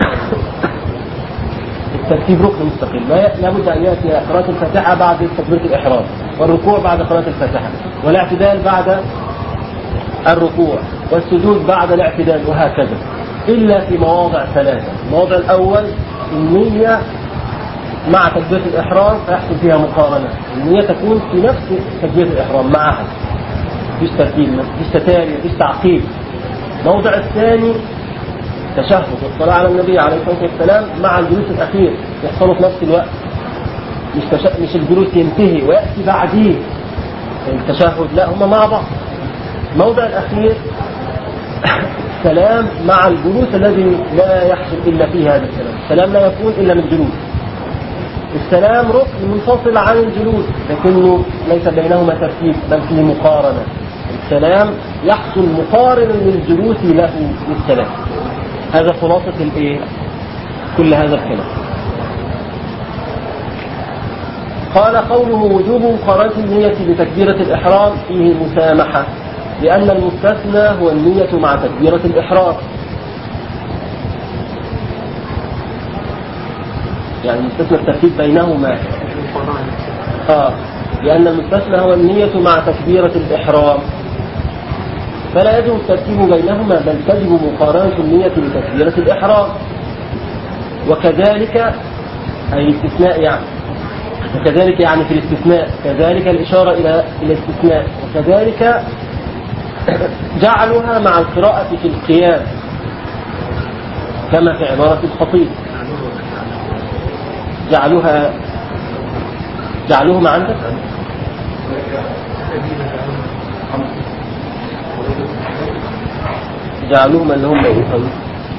الترتيب ركن مستقل لا لابد أن يأتي قراءة الفاتحة بعد تكبيرة الإحرام والركوع بعد قراءة الفاتحة والاعتدال بعد الركوع والسجود بعد الاعتدال وهكذا إلا في مواضع ثلاثة الموضع الأول النية مع تكبيرة الإحرام فيحصل فيها مقارنة النية تكون في نفس تكبيرة الإحرام معها مفيش ترتيب مفيش تتالي مفيش تعقيب الموضع الثاني تشهد والصلاة على النبي عليه الصلاة والسلام مع الجلوس الأخير يحصلوا في نفس الوقت مش تش... مش الجلوس ينتهي ويأتي بعديه التشهد لا هما مع بعض الموضع الأخير السلام مع الجلوس الذي لا يحصل إلا فيه هذا السلام السلام لا يكون إلا من جلوس السلام ركن منفصل عن الجلوس لكنه ليس بينهما ترتيب بل فيه مقارنة السلام يحصل مقارن للجلوس له للسلام هذا خلاصة الايه كل هذا الكلام قال قوله وجوب مقارنة النية بتكبيرة الإحرام فيه مسامحة لأن المستثنى هو النية مع تكبيرة الإحرام يعني المستثنى الترتيب بينهما آه لأن المستثنى هو النية مع تكبيرة الإحرام فلا يجب الترتيب بينهما بل تجب مقارنة النية بتكبيرة الإحرام وكذلك أي استثناء يعني وكذلك يعني في الاستثناء كذلك الإشارة إلى الاستثناء وكذلك جعلها مع القراءة في القيام كما في عبارة الخطيب جعلوها جعلوهم عندك جعلوهم اللي هم ايه طيب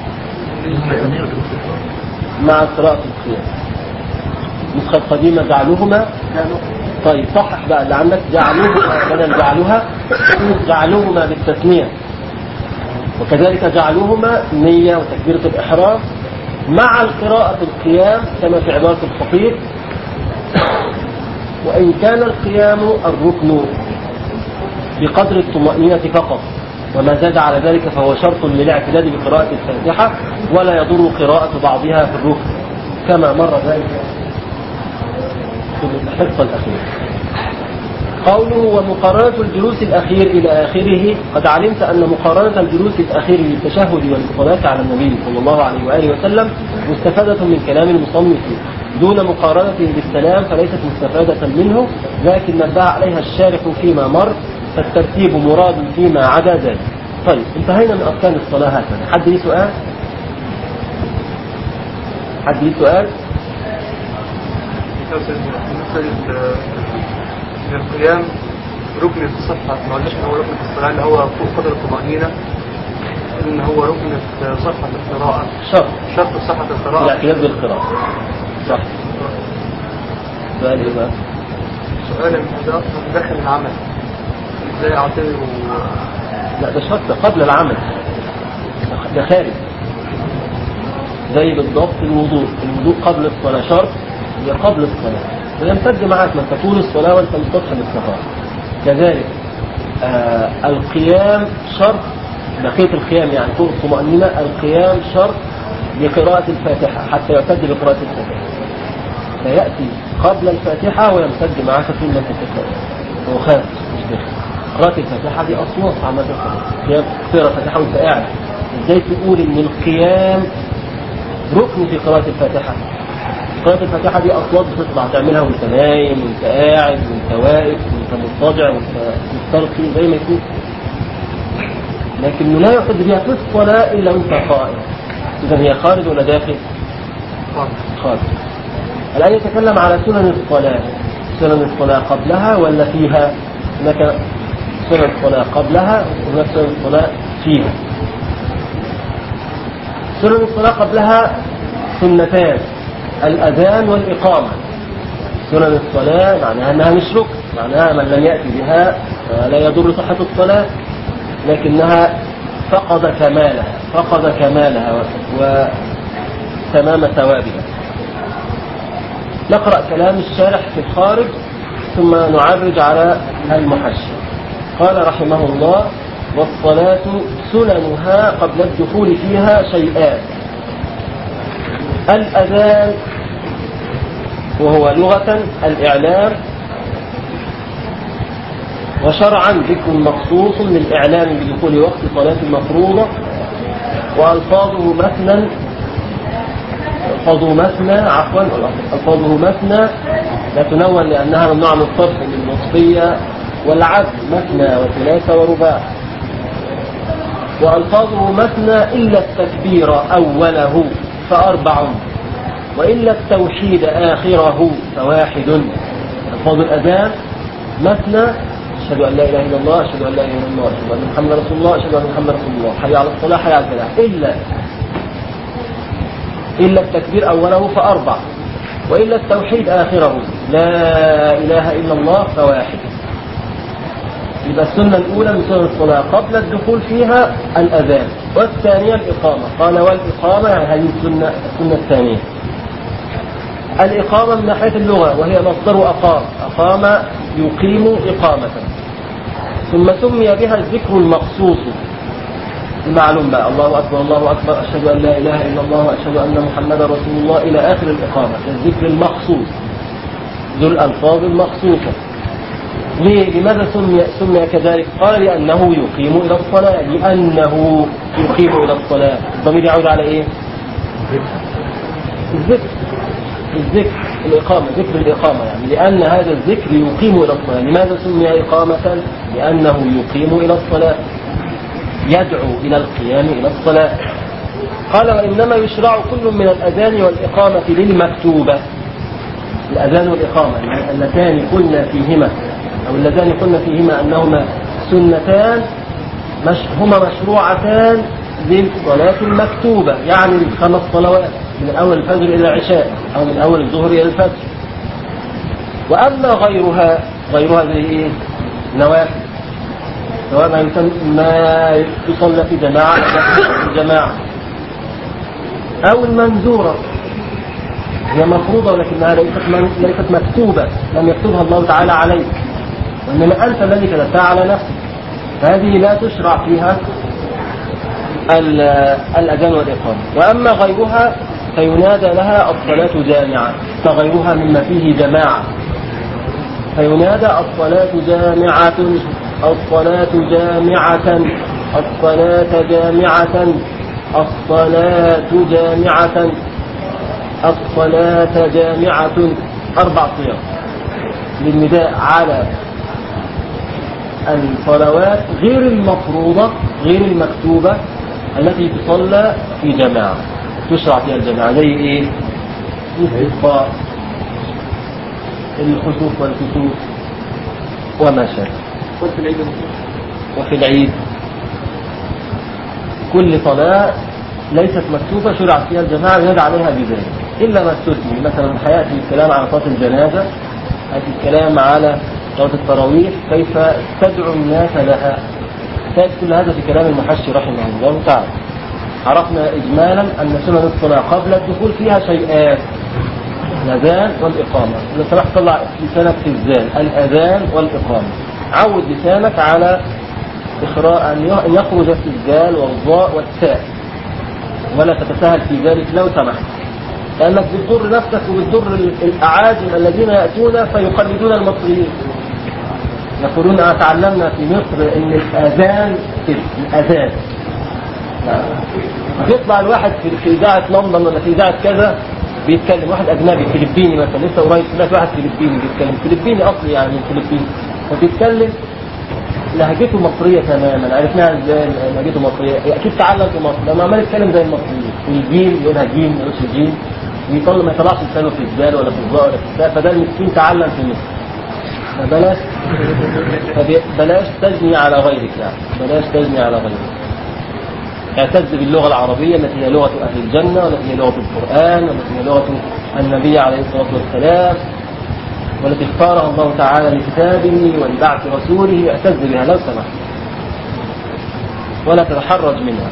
مع قراءة القيام النسخة القديمة جعلوهما طيب صحح بقى اللي عندك جعلوهما بدل جعلوها جعلوهما بالتثنية وكذلك جعلوهما نية وتكبيرة الإحرام مع القراءة القيام كما في عبارة الخطيب وإن كان القيام الركن بقدر الطمأنينة فقط وما زاد على ذلك فهو شرط للاعتداد بقراءة الفاتحة ولا يضر قراءة بعضها في الركن كما مر ذلك في الحصة الأخيرة قوله ومقارنة الجلوس الأخير إلى آخره قد علمت أن مقارنة الجلوس الأخير للتشهد والصلاة على النبي صلى الله عليه وآله وسلم مستفادة من كلام المصنف دون مقارنته بالسلام فليست مستفادة منه لكن نبه عليها الشارح فيما مر فالترتيب مراد فيما عدا ذلك طيب انتهينا من أركان الصلاة هكذا حد ليه سؤال؟ حد ليه سؤال؟ بالنسبة للقيام ركن في الصفحة ما قلناش ان هو ركن في الصلاة اللي هو فوق قدر الطمأنينة ان هو ركن في صفحة القراءة شرط شرط في صفحة القراءة الاعتياد بالقراءة صح سؤال ايه بقى؟ سؤال ده داخل العمل ازاي اعتبره لا ده شرط قبل العمل ده خارج زي بالضبط الوضوء الوضوء قبل الصلاة شرط هي قبل الصلاة ويمتد معك من تكون الصلاة وانت مستطحن السفر كذلك آه القيام شرط بقية القيام يعني فوق الطمأنينة القيام شرط لقراءة الفاتحة حتى يعتد بقراءة الفاتحة فيأتي قبل الفاتحة ويمتد معك ثم الفاتحة هو خارج مش داخل قراءة الفاتحة دي أصوات عامة قيام تقرا الفاتحة وانت قاعد ازاي تقول ان القيام ركن في قراءة الفاتحة قراءة الفاتحة دي أصوات بتطلع تعملها وانت نايم وانت قاعد وانت واقف وانت مضطجع وانت مستلقي زي ما يكون لكنه لا يعتد بها في الصلاة إلا وانت قائم إذا هي خارج ولا داخل؟ خارج الآن يتكلم على سنن الصلاة سنن الصلاة قبلها ولا فيها هناك سنن الصلاة قبلها وهناك سنن الصلاة فيها سنن الصلاة قبلها سنتان الأذان والإقامة سنن الصلاة معناها أنها مش ركن معناها من لم يأتي بها لا يضر صحة الصلاة لكنها فقد كمالها فقد كمالها وتمام ثوابها نقرأ كلام الشارح في الخارج ثم نعرج على المحشي قال رحمه الله والصلاة سننها قبل الدخول فيها شيئان الأذان وهو لغة الإعلام وشرعا ذكر مخصوص للإعلام بدخول وقت صلاة مفروضة وألفاظه مثنى ألفاظه مثنى عفوا ألفاظه مثنى لا تنون لأنها ممنوعة من الصرف للوصفية والعدل مثنى وثلاثة ورباع وألفاظه مثنى إلا التكبير أوله فأربع وإلا التوحيد آخره فواحد ألفاظ الأذان مثنى أشهد أن لا إله إلا الله أشهد أن لا إله إلا الله أشهد أن محمد رسول الله أشهد أن محمد رسول الله حي على الصلاة حي على الفلاح إلا إلا التكبير أوله فأربع وإلا التوحيد آخره لا إله إلا الله فواحد يبقى السنة الأولى من سنن الصلاة قبل الدخول فيها الأذان والثانية الإقامة قال والإقامة يعني هذه السنة السنة الثانية الإقامة من ناحية اللغة وهي مصدر أقام أقام يقيم إقامة ثم سمي بها الذكر المخصوص المعلوم بقى الله أكبر الله أكبر أشهد أن لا إله إلا الله وأشهد أن محمدا رسول الله إلى آخر الإقامة الذكر المخصوص ذو الألفاظ المخصوصة ليه؟ لماذا سمي, سمي كذلك قال لأنه يقيم إلى الصلاة لأنه يقيم إلى الصلاة الضمير يعود على إيه الذكر الذكر الإقامة ذكر الإقامة يعني لأن هذا الذكر يقيم إلى الصلاة لماذا سمي إقامة لأنه يقيم إلى الصلاة يدعو إلى القيام إلى الصلاة قال وإنما يشرع كل من الأذان والإقامة للمكتوبة الأذان والإقامة اللتان قلنا فيهما أو اللذان قلنا فيهما أنهما سنتان مش هما مشروعتان للصلاة المكتوبة يعني الخمس صلوات من أول الفجر إلى العشاء أو من أول الظهر إلى الفجر وأما غيرها غيرها زي إيه؟ نوافل سواء ما ما يصلى في جماعة أو في جماعة أو المنذورة هي مفروضة ولكنها ليست من ليست مكتوبة لم يكتبها الله تعالى عليك وإنما أنت الذي كتبتها على نفسك فهذه لا تشرع فيها الأذان والإقامة وأما غيرها فينادى لها الصلاة جامعة فغيرها مما فيه جماعة فينادى الصلاة جامعة الصلاة جامعة الصلاة جامعة الصلاة جامعة الصلاة جامعة أربع صيغ للنداء على الصلوات غير المفروضة غير المكتوبة التي تصلى في جماعة تشرع فيها الجماعة زي ايه؟ الاستسقاء الخسوف والكسوف وما شابه قلت العيد وفي العيد كل صلاة ليست مكتوبة شرع فيها الجماعة يدعى عليها بذلك إلا ما استثني مثلا حياتي الكلام على صلاة الجنازة يأتي الكلام على صلاة التراويح كيف تدعو الناس لها تأتي كل هذا في كلام المحشي رحمه الله تعالى عرفنا إجمالا أن سنن الصلاة قبل الدخول فيها شيئات الأذان والإقامة إذا سمحت طلع لسانك في الزال الأذان والإقامة عود لسانك على إخراء أن يخرج في الزال والضاء والتاء ولا تتساهل في ذلك لو سمحت لأنك بتضر نفسك وبتضر الأعاجم الذين يأتون فيقلدون المصريين يقولون أنا تعلمنا في مصر أن الأذان كده الأذان بيطلع الواحد في في إذاعة لندن ولا في إذاعة كذا بيتكلم واحد أجنبي فلبيني مثلا لسه قريب سمعت واحد فلبيني بيتكلم فلبيني أصلي يعني من فلبين فبيتكلم لهجته مصرية تماما عرفناها ازاي لهجته مصرية أكيد تعلم في مصر لما عمال يتكلم زي المصريين والجيم يقولها جيم ما يقولش جيم ويطلع ما يطلعش لسانه في الزال ولا في الظاء ولا في التاء فده المسكين تعلم في مصر فبلاش فبي- بلاش تجني على غيرك يعني بلاش تجني على غيرك اعتز باللغة العربية التي هي لغة أهل الجنة والتي هي لغة القرآن والتي هي لغة النبي عليه الصلاة والسلام والتي اختارها الله تعالى لكتابه ولبعث رسوله اعتز بها لو سمحت ولا تتحرج منها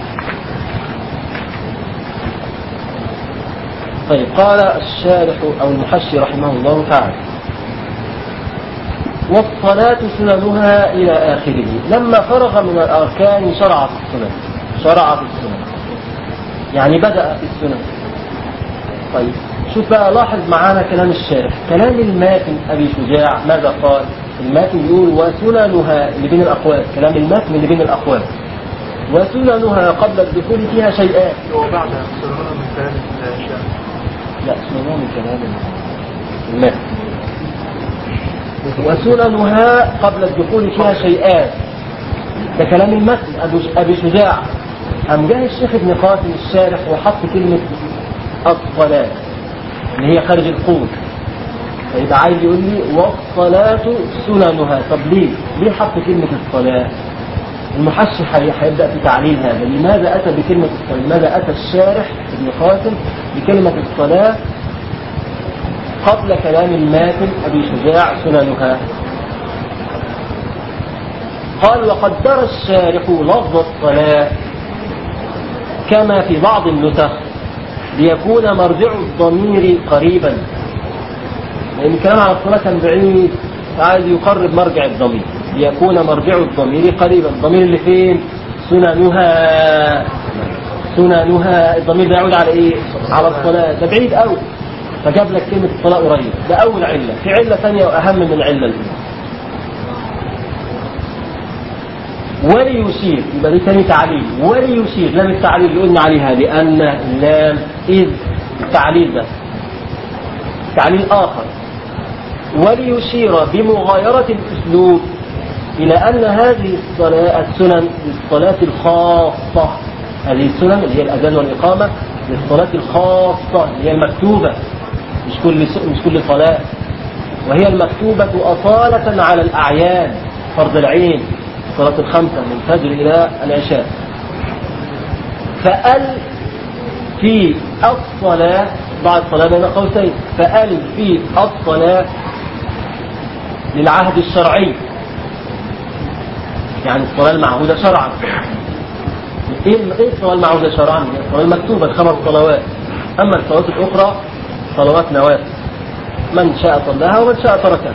طيب قال الشارح أو المحشي رحمه الله تعالى والصلاة سننها إلى آخره لما فرغ من الأركان شرع في السنن شرع في السنن يعني بدأ في السنن طيب شوف بقى لاحظ معانا كلام الشارح كلام الماتن أبي شجاع ماذا قال الماتن يقول وسننها اللي بين الأقوال كلام الماتن اللي بين الأقوال وسننها قبل الدخول فيها شيئان وبعد سنونا من كلام الشام لا سننها من كلام الماتن وسننها قبل الدخول فيها شيئان ده كلام المتن أبو- أبي شجاع أم جاء الشيخ ابن قاسم الشارح وحط كلمة الصلاة اللي هي خارج القول فيبقى عايز يقول لي والصلاة سننها طب ليه؟ ليه حط كلمة الصلاة؟ المحشي حي- هيبدأ في تعليل هذا لماذا أتى بكلمة الصلاة؟ لماذا أتى الشارح ابن قاسم بكلمة الصلاة قبل كلام الماتن أبي شجاع سننها قال وقدر الشارح لفظ الصلاة كما في بعض النسخ ليكون مرجع الضمير قريبا لأن الكلام على الصلاة كان بعيد فعايز يقرب مرجع الضمير ليكون مرجع الضمير قريبا الضمير اللي فين سننها سننها الضمير ده يعود على ايه على الصلاة ده بعيد قوي فجاب لك كلمة الصلاة قريب ده أول علة في علة ثانية وأهم من العلة الأولى وليشير يبقى دي ثاني تعليل وليشير لام التعليل اللي قلنا عليها لأن لام إذ التعليل ده تعليل آخر وليشير بمغايرة الأسلوب إلى أن هذه الصلاة السنن للصلاة الخاصة هذه السنن اللي هي الأذان والإقامة للصلاة الخاصة اللي هي المكتوبة مش كل س- مش كل صلاة وهي المكتوبة أصالة على الأعيان فرض العين صلاة الخمسة من الفجر إلى العشاء فأل في الصلاة بعد الصلاة بين قوسين فأل في الصلاة للعهد الشرعي يعني الصلاة المعهودة شرعا ايه ايه الصلاة المعهودة شرعا؟ هي الصلاة المكتوبة الخمس صلوات أما الصلوات الأخرى صلوات نوافل من شاء صلاها ومن شاء تركها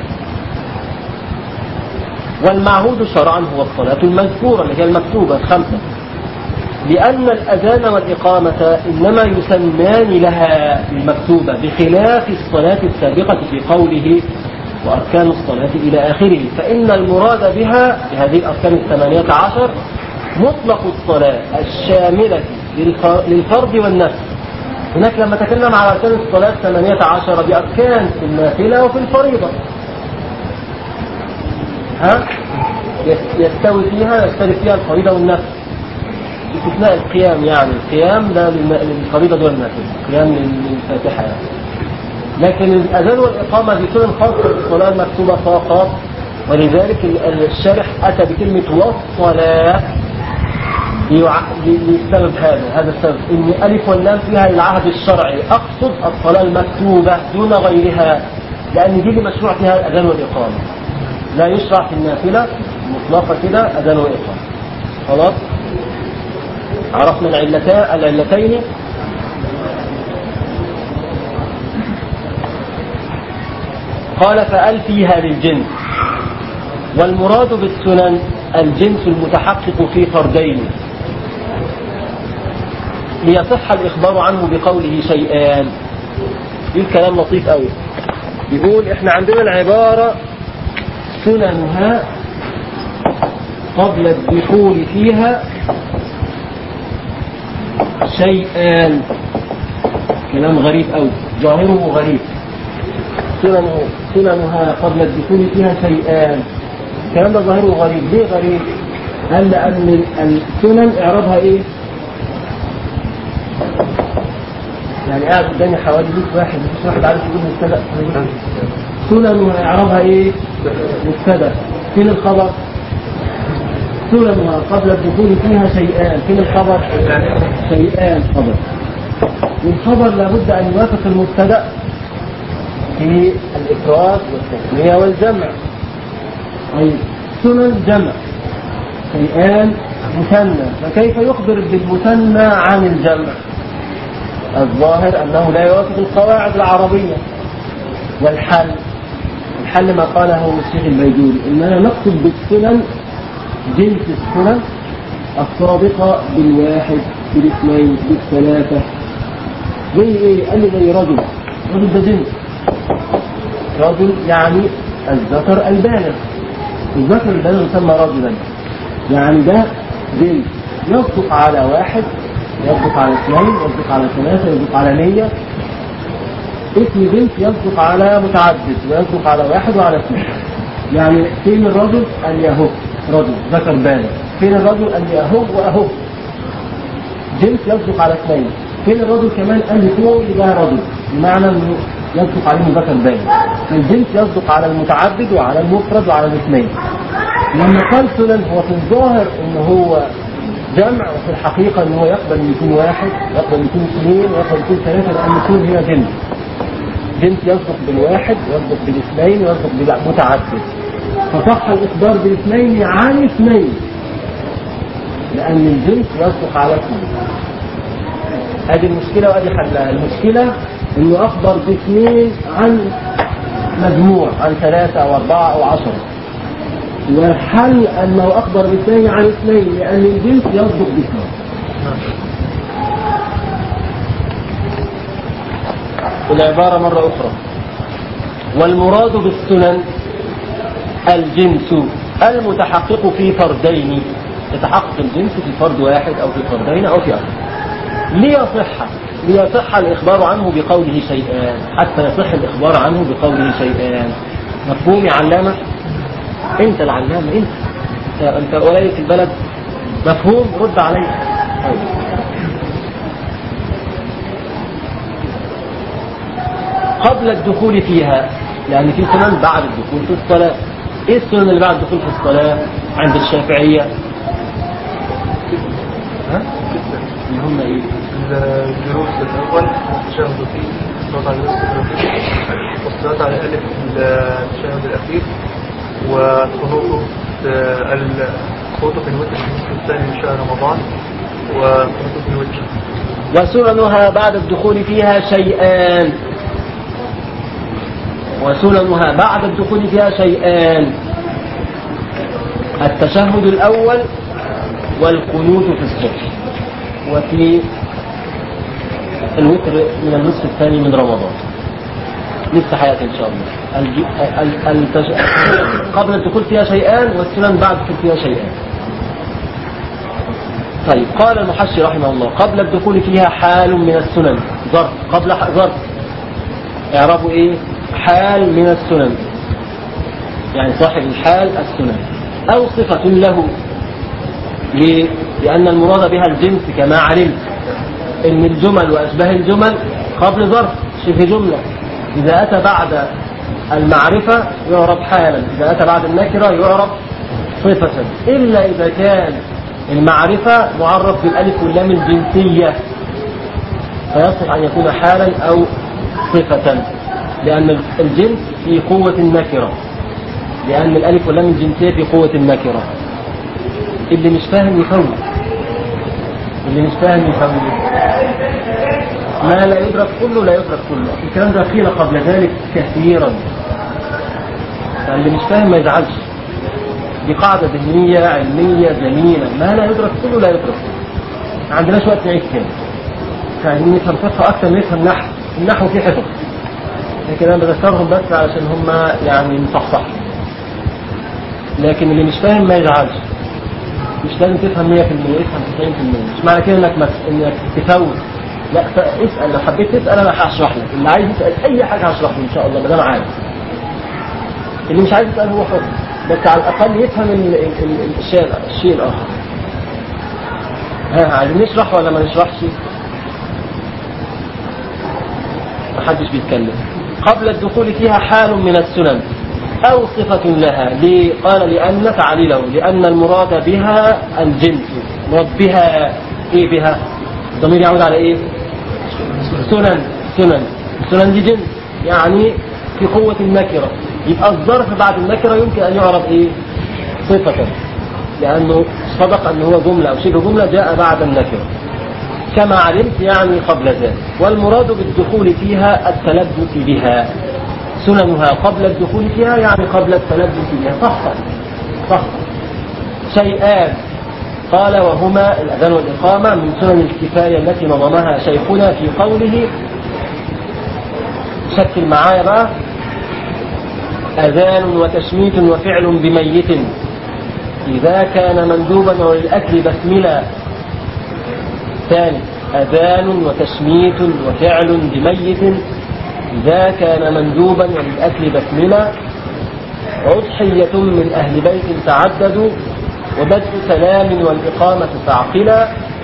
والمعهود شرعا هو الصلاة المذكورة اللي هي المكتوبة الخمسة لأن الأذان والإقامة إنما يسمان لها المكتوبة بخلاف الصلاة السابقة في قوله وأركان الصلاة إلى آخره فإن المراد بها بهذه الأركان الثمانية عشر مطلق الصلاة الشاملة للف- للفرد والنفس هناك لما تكلم على أركان الصلاة الثمانية عشر بأركان في النافلة وفي الفريضة ها يس- يستوي فيها يشترك فيها الفريضة والنفس باستثناء القيام يعني القيام ده للم- للفريضة دون النافلة القيام لل- للفاتحة يعني لكن الأذان والإقامة دي سنن خاصة بالصلاة المكتوبة فقط ولذلك ال- ال- الشارح أتى بكلمة والصلاة ليع- ل- للسبب هذا هذا السبب إن ألف واللام فيها العهد الشرعي أقصد الصلاة المكتوبة دون غيرها لأن دي اللي مشروع فيها الأذان والإقامة لا يشرع في النافلة مطلقة كده أذان وإقامة خلاص عرفنا العلتان العلتين قال فأل فيها للجنس والمراد بالسنن الجنس المتحقق في فردين ليصح الإخبار عنه بقوله شيئان دي الكلام لطيف قوي يقول احنا عندنا العبارة سننها قبل الدخول فيها شيئان كلام غريب قوي ظاهره غريب سننه سننها قبل الدخول فيها شيئان الكلام ده ظاهره غريب ليه غريب؟ قال لأن السنن إعرابها إيه؟ يعني قاعد قدامي حوالي 100 واحد مفيش واحد عارف يقول مبتدأ سننها إعرابها إيه؟ مبتدأ فين الخبر؟ سننها قبل الدخول فيها شيئان فين الخبر؟ شيئان خبر والخبر لابد أن يوافق المبتدأ في الإفراد والتثنية والجمع أي سنن جمع شيئان مثنى فكيف يخبر بالمثنى عن الجمع الظاهر أنه لا يوافق القواعد العربية والحل الحل ما قاله الشيخ البيجوري إننا نقصد بالسنن جنس السنن السابقة بالواحد بالاثنين بالثلاثة زي ايه؟ قال لي زي رجل رجل ده جنس رجل يعني الذكر البالغ الذكر البالغ يسمى رجلا يعني ده جنس يصدق على واحد يصدق على اثنين يصدق على ثلاثة يصدق على مية اسم جنس يصدق على متعدد ويصدق على واحد وعلى اثنين يعني فين الرجل أن يهو رجل ذكر بالغ فين الرجل أن يهو وأهو جنس يصدق على اثنين فين الرجل كمان قال لي كل ده رجل بمعنى انه يصدق عليه مذكر بالغ الجنس يصدق على المتعدد وعلى المفرد وعلى الاثنين لما قال سنن هو في الظاهر ان هو جمع وفي الحقيقة ان هو يقبل ان يكون واحد يقبل ان يكون اثنين ويقبل ان يكون ثلاثة لان السنن هي جنس جنس يصدق بالواحد ويصدق بالاثنين ويصدق بالمتعدد فصح الإخبار بالاثنين عن اثنين لأن الجنس يصدق على اثنين هذه المشكلة وهذه حلها المشكلة انه اخبر باثنين عن مجموع عن ثلاثة او اربعة او عشرة والحل انه اخبر باثنين عن اثنين لان الجنس يصدق باثنين العبارة مرة اخرى والمراد بالسنن الجنس المتحقق في فردين يتحقق الجنس في فرد واحد او في فردين او في اكثر ليصح ليصح الإخبار عنه بقوله شيئان حتى يصح الإخبار عنه بقوله شيئان مفهوم يا علامة أنت العلامة أنت أنت قليل في البلد مفهوم رد علي طيب. قبل الدخول فيها يعني في سنن بعد الدخول في الصلاة ايه السنن اللي بعد الدخول في الصلاة عند الشافعية ها؟ اللي هم ايه الجلوس الأول التشهد فيه الصلاة على الجلوس الأخير والصلاة على ألف التشهد الأخير وقنوته الخطوة في الوتر في النصف الثاني من شهر رمضان وقنوته في الوتر وسننها بعد الدخول فيها شيئان وسننها بعد الدخول فيها شيئان التشهد الأول والقنوت في الصبح وفي الوتر من النصف الثاني من رمضان لسه حياتي إن شاء الله الج... ال... التج... قبل الدخول فيها شيئان والسنن بعد الدخول فيها شيئان طيب قال المحشي رحمه الله قبل الدخول فيها حال من السنن ظرف قبل ح... ظرف اعربوا ايه حال من السنن يعني صاحب الحال السنن او صفة له ليه؟ لأن المراد بها الجنس كما علمت ان الجمل واشباه الجمل قبل ظرف شبه جملة اذا اتى بعد المعرفة يعرب حالا اذا اتى بعد النكرة يعرب صفة الا اذا كان المعرفة معرف بالالف واللام الجنسية فيصح ان يكون حالا او صفة لان الجنس في قوة النكرة لان الالف واللام الجنسية في قوة النكرة اللي مش فاهم يفوت اللي مش فاهم يفوت ما لا يدرك كله لا يدرك كله الكلام ده قيل قبل ذلك كثيرا فاللي مش فاهم ما يزعلش دي قاعدة ذهنية علمية جميلة ما لا يدرك كله لا يدرك كله ما عندناش وقت نعيش كده فعايزين نفهم فقه أكثر من نفهم نحو النحو فيه حفظ لكن أنا بذكرهم بس علشان هم يعني مصحصح لكن اللي مش فاهم ما يزعلش مش لازم تفهم 100% افهم 90% مش معنى كده انك مس... انك تفوت لا ف... اسال لو حبيت تسال انا هشرح لك اللي عايز يسال اي حاجه هشرح له ان شاء الله ما دام عارف اللي مش عايز يسال هو حر بس على الاقل يفهم ال... ال... ال... الشيء الشيء الاخر ها عايزين نشرح ولا ما نشرحش محدش بيتكلم قبل الدخول فيها حال من السنن أو صفة لها ليه؟ قال لأن تعليله لأن المراد بها الجنس مراد بها إيه بها الضمير يعود على إيه سنن سنن السنن دي جنس يعني في قوة النكرة يبقى الظرف بعد النكرة يمكن أن يعرف إيه صفة لأنه صدق أنه هو جملة أو شبه جملة جاء بعد النكرة كما علمت يعني قبل ذلك والمراد بالدخول فيها التلبس بها سننها قبل الدخول فيها يعني قبل التلبس بها صح صح شيئان قال وهما الأذان والإقامة من سنن الكفاية التي نظمها شيخنا في قوله شكل معايا بقى أذان وتشميت وفعل بميت إذا كان مندوبا وللأكل بسملة ثاني أذان وتشميت وفعل بميت إذا كان مندوبا وللأكل بسملة أضحية من أهل بيت تعددوا وبدء سلام والإقامة تعقلا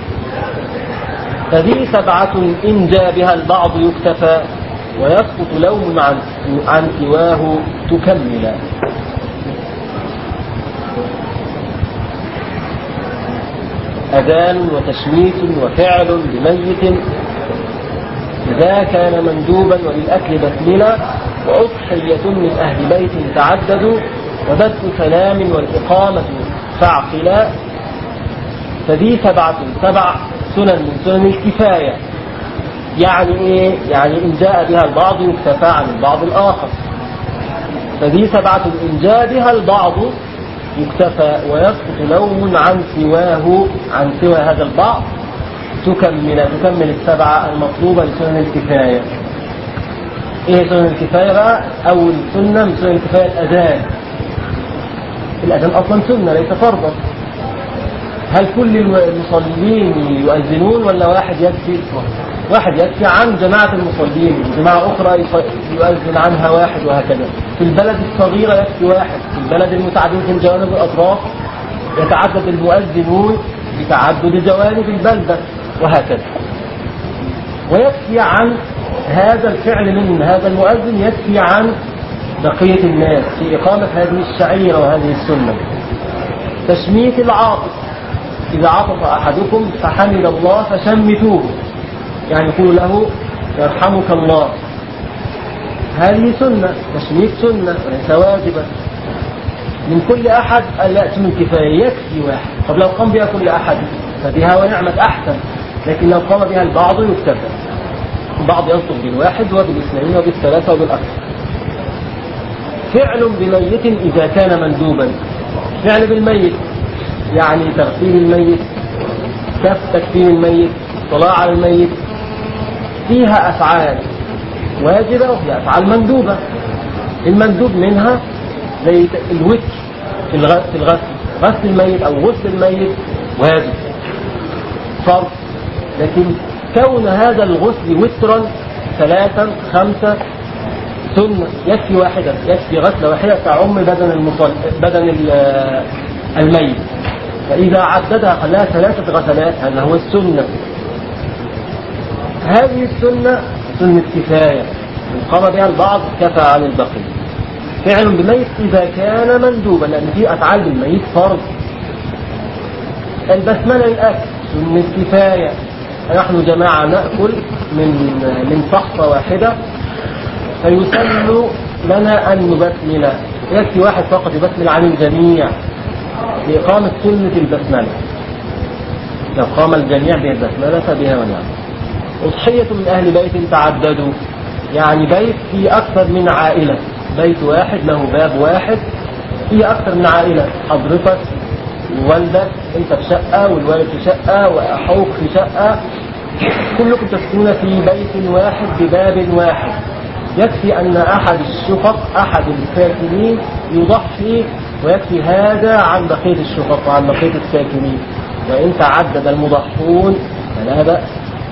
فذي سبعة إن جاء بها البعض يكتفى ويسقط لوم عن, عن سواه تكملا أذان وتشميت وفعل بميت إذا كان مندوبا وللأكل بسملة وأضحية من أهل بيت تعددوا وبدء سلام والإقامة فاعقلا فذي سبعة سبع سنن من سنن الكفاية يعني إيه؟ يعني إن جاء بها البعض يكتفى عن البعض الآخر فذي سبعة إن جاء بها البعض يكتفى ويسقط لوم عن سواه عن سوى هذا البعض تكمل تكمل السبعة المطلوبة لسنن الكفاية ايه سنن الكفاية بقى اول سنة من سنن الكفاية الاذان الاذان اصلا سنة ليس فرضا هل كل المصلين يؤذنون ولا واحد يكفي واحد يكفي عن جماعة المصلين جماعة أخرى يؤذن عنها واحد وهكذا في البلد الصغيرة يكفي واحد في البلد المتعدد في الجوانب الأطراف يتعدد المؤذنون بتعدد جوانب البلدة وهكذا ويكفي عن هذا الفعل من هذا المؤذن يكفي عن بقية الناس في إقامة هذه الشعيرة وهذه السنة تشميت العاطف إذا عطف أحدكم فحمد الله فشمتوه يعني يقول له يرحمك الله هذه سنة تشميت سنة وليس واجبا من كل أحد أن يأتي من كفاية يكفي واحد طب لو قام بها كل أحد فبها ونعمة أحسن لكن لو قام بها البعض يكتفى البعض ينطق بالواحد وبالاثنين وبالثلاثة وبالأكثر فعل بميت إذا كان مندوبا فعل بالميت يعني تغسيل الميت كف تكفين الميت طلاع على الميت فيها أفعال واجبة وفي أفعال مندوبة المندوب منها زي الوتر في الغسل, في الغسل غسل الميت أو غسل الميت واجب فرض لكن كون هذا الغسل وترا ثلاثا خمسة سنة يكفي واحدة يكفي غسلة واحدة تعم بدن المصل بدن ال- الميت فإذا عددها خلاها ثلاثة غسلات هذا هو السنة هذه السنة سنة كفاية إن قام بها البعض كفى عن البقية فعل بميت إذا كان مندوبا لأن في أفعال بالميت فرض البسملة للأكل سنة كفاية نحن جماعة نأكل من من صحفة واحدة فيسن لنا أن نبسمل يكفي واحد فقط يبسمل عن الجميع لإقامة سنة البسملة لو قام الجميع بالبسملة فبها ونعم أضحية من أهل بيت تعددوا يعني بيت في أكثر من عائلة بيت واحد له باب واحد في أكثر من عائلة حضرتك ووالدك أنت في شقة والوالد في شقة وأخوك في شقة كلكم تسكنون في بيت واحد بباب واحد يكفي أن أحد الشقق أحد الساكنين يضحي ويكفي هذا عن بقية الشقق وعن بقية الساكنين وإن تعدد المضحون فلا بأس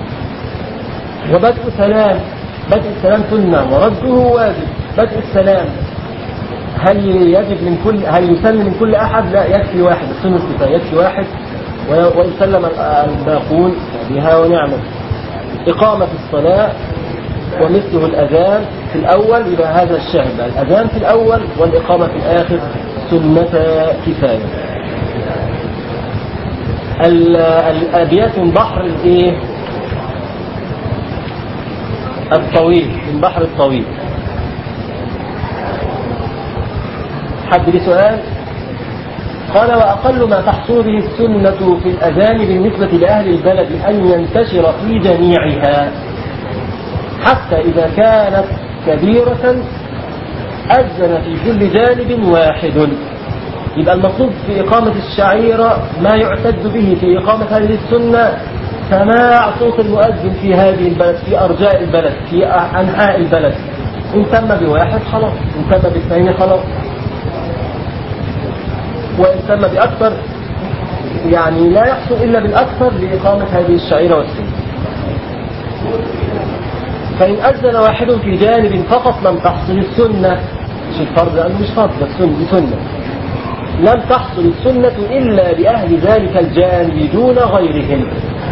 وبدء سلام بدء السلام سنة ورده واجب بدء السلام هل يجب من كل هل يسلم من كل أحد لا يكفي واحد السنة الكفاية يكفي واحد وإن سلم الباقون بها ونعمة إقامة الصلاة ومثله الأذان في الأول يبقى هذا الشاهد الأذان في الأول والإقامة في الآخر سنة كفاية ال- الأبيات من بحر الإيه الطويل من بحر الطويل حد لي سؤال قال وأقل ما تحصل به السنة في الأذان بالنسبة لأهل البلد أن ينتشر في جميعها حتى إذا كانت كبيرة أذن في كل جانب واحد يبقى المطلوب في إقامة الشعيرة ما يعتد به في إقامة هذه السنة سماع صوت المؤذن في هذه البلد في أرجاء البلد في أنحاء البلد إن تم بواحد خلاص إن تم باثنين خلاص وإن تم بأكثر يعني لا يحصل إلا بالأكثر لإقامة هذه الشعيرة والسنة فإن أذن واحد في جانب فقط لم تحصل السنة مش الفرض لأنه مش فرض بس سنة دي سنة لم تحصل السنة إلا لأهل ذلك الجانب دون غيرهم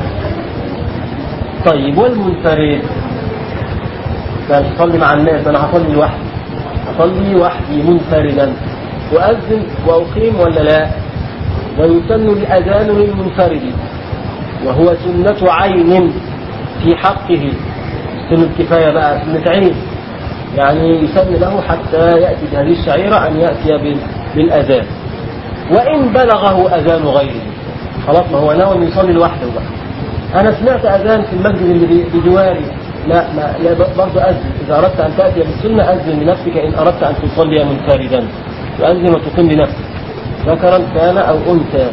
طيب والمنفرد قال صلي مع الناس أنا هصلي لوحدي أصلي وحدي منفردا وأذن وأقيم ولا لا ويسن الأذان للمنفرد وهو سنة عين في حقه سنة كفاية بقى سنة عين يعني يسن له حتى يأتي بهذه الشعيرة أن يأتي بال- بالأذان وإن بلغه أذان غيره خلاص ما هو ناوي يصلي لوحده بقى أنا سمعت أذان في المسجد اللي بي- بجواري لا ما لا ب- برضه أذن إذا أردت أن تأتي بالسنة أذن لنفسك إن أردت أن تصلي منفردا تؤذن وتقيم لنفسك ذكرا كان أو أنثى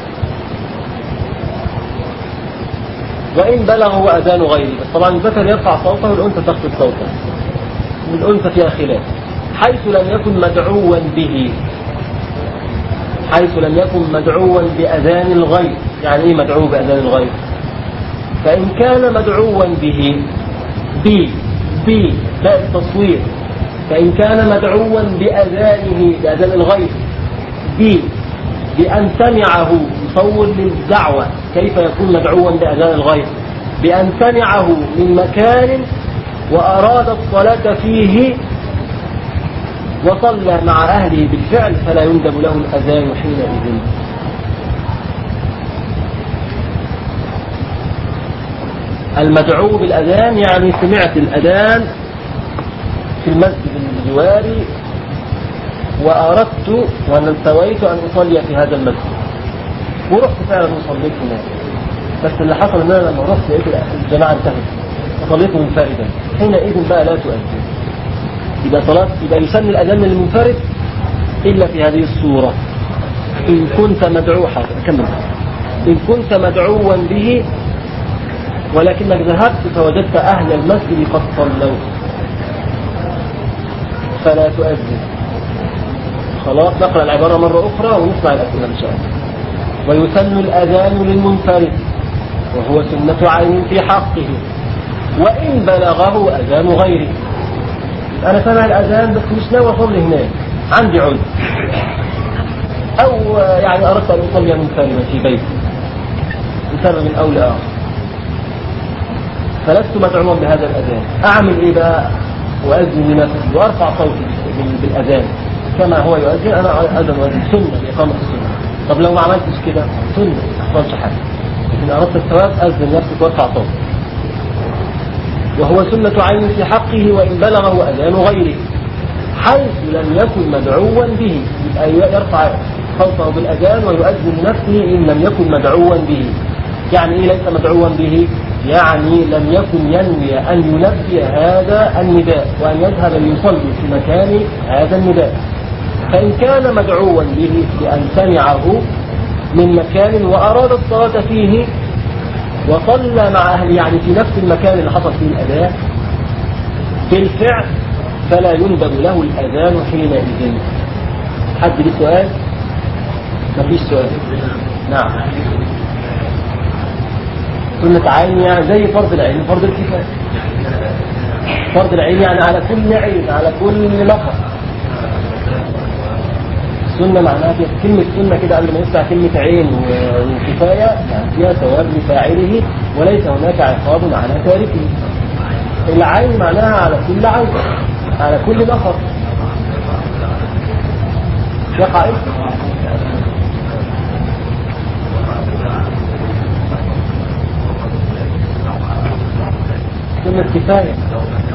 وإن بلغه أذان غيره بس طبعا الذكر يرفع صوته والأنثى تخفض صوته والأنثى فيها خلاف حيث لم يكن مدعوا به حيث لم يكن مدعوا بأذان الغير يعني إيه مدعو بأذان الغير فإن كان مدعوا به بي بي باء التصوير فإن كان مدعوا بأذانه بأذان الغير بي بأن سمعه يصور للدعوة كيف يكون مدعوا بأذان الغير بأن سمعه من مكان وأراد الصلاة فيه وصلى مع أهله بالفعل فلا يندب له الأذان حينئذ المدعو بالأذان يعني سمعت الأذان في المسجد الجواري وأردت وأن انتويت أن أصلي في هذا المسجد ورحت فعلا وصليت هناك بس اللي حصل ان انا لما رحت لقيت الجماعه انتهت فصليت منفردا حينئذ بقى لا تؤذن يبقى صلاة يبقى يسن الأذان للمنفرد إلا في هذه الصورة إن كنت مدعو حاضر كمل إن كنت مدعوا به ولكنك ذهبت فوجدت أهل المسجد قد صلوا فلا تؤذن خلاص نقرأ العبارة مرة أخرى ونسمع الأسئلة إن شاء الله ويسن الأذان للمنفرد وهو سنة عين في حقه وإن بلغه أذان غيره أنا سامع الأذان بس مش ناوي أصلي هناك عندي عذر أو يعني أردت أن أصلي منفردا في بيتي لسبب أو لآخر فلست مدعوما بهذا الأذان أعمل إيه بقى وأذن لنفسي وأرفع صوتي بالأذان كما هو يؤذن أنا أذن وأذن سنة لإقامة السنة طب لو ما عملتش كده سنة ما حصلش حاجة لكن أردت الثواب أذن نفسك وارفع صوتك وهو سنة عين في حقه وإن بلغه أذان غيره حيث لم يكن مدعوا به يبقى يرفع صوته بالأذان ويؤذن لنفسه إن لم يكن مدعوا به يعني إيه ليس مدعوا به يعني لم يكن ينوي أن ينبي هذا النداء وأن يذهب ليصلي في مكان هذا النداء فإن كان مدعوا به بأن سمعه من مكان وأراد الصلاة فيه وصلى مع أهله يعني في نفس المكان اللي حصل فيه الأذان بالفعل فلا يندب له الأذان حينئذ حد ليه سؤال؟ مفيش سؤال نعم سنة عين يعني زي فرض العين فرض الكفاية فرض العين يعني على كل عين على كل نفر السنة معناها كده كلمة سنة كده قبل ما يسمع كلمة عين وكفاية يعني فيها ثواب لفاعله وليس هناك عقاب على تاركه العين معناها على كل عين على كل نفر يقع سنة كفاية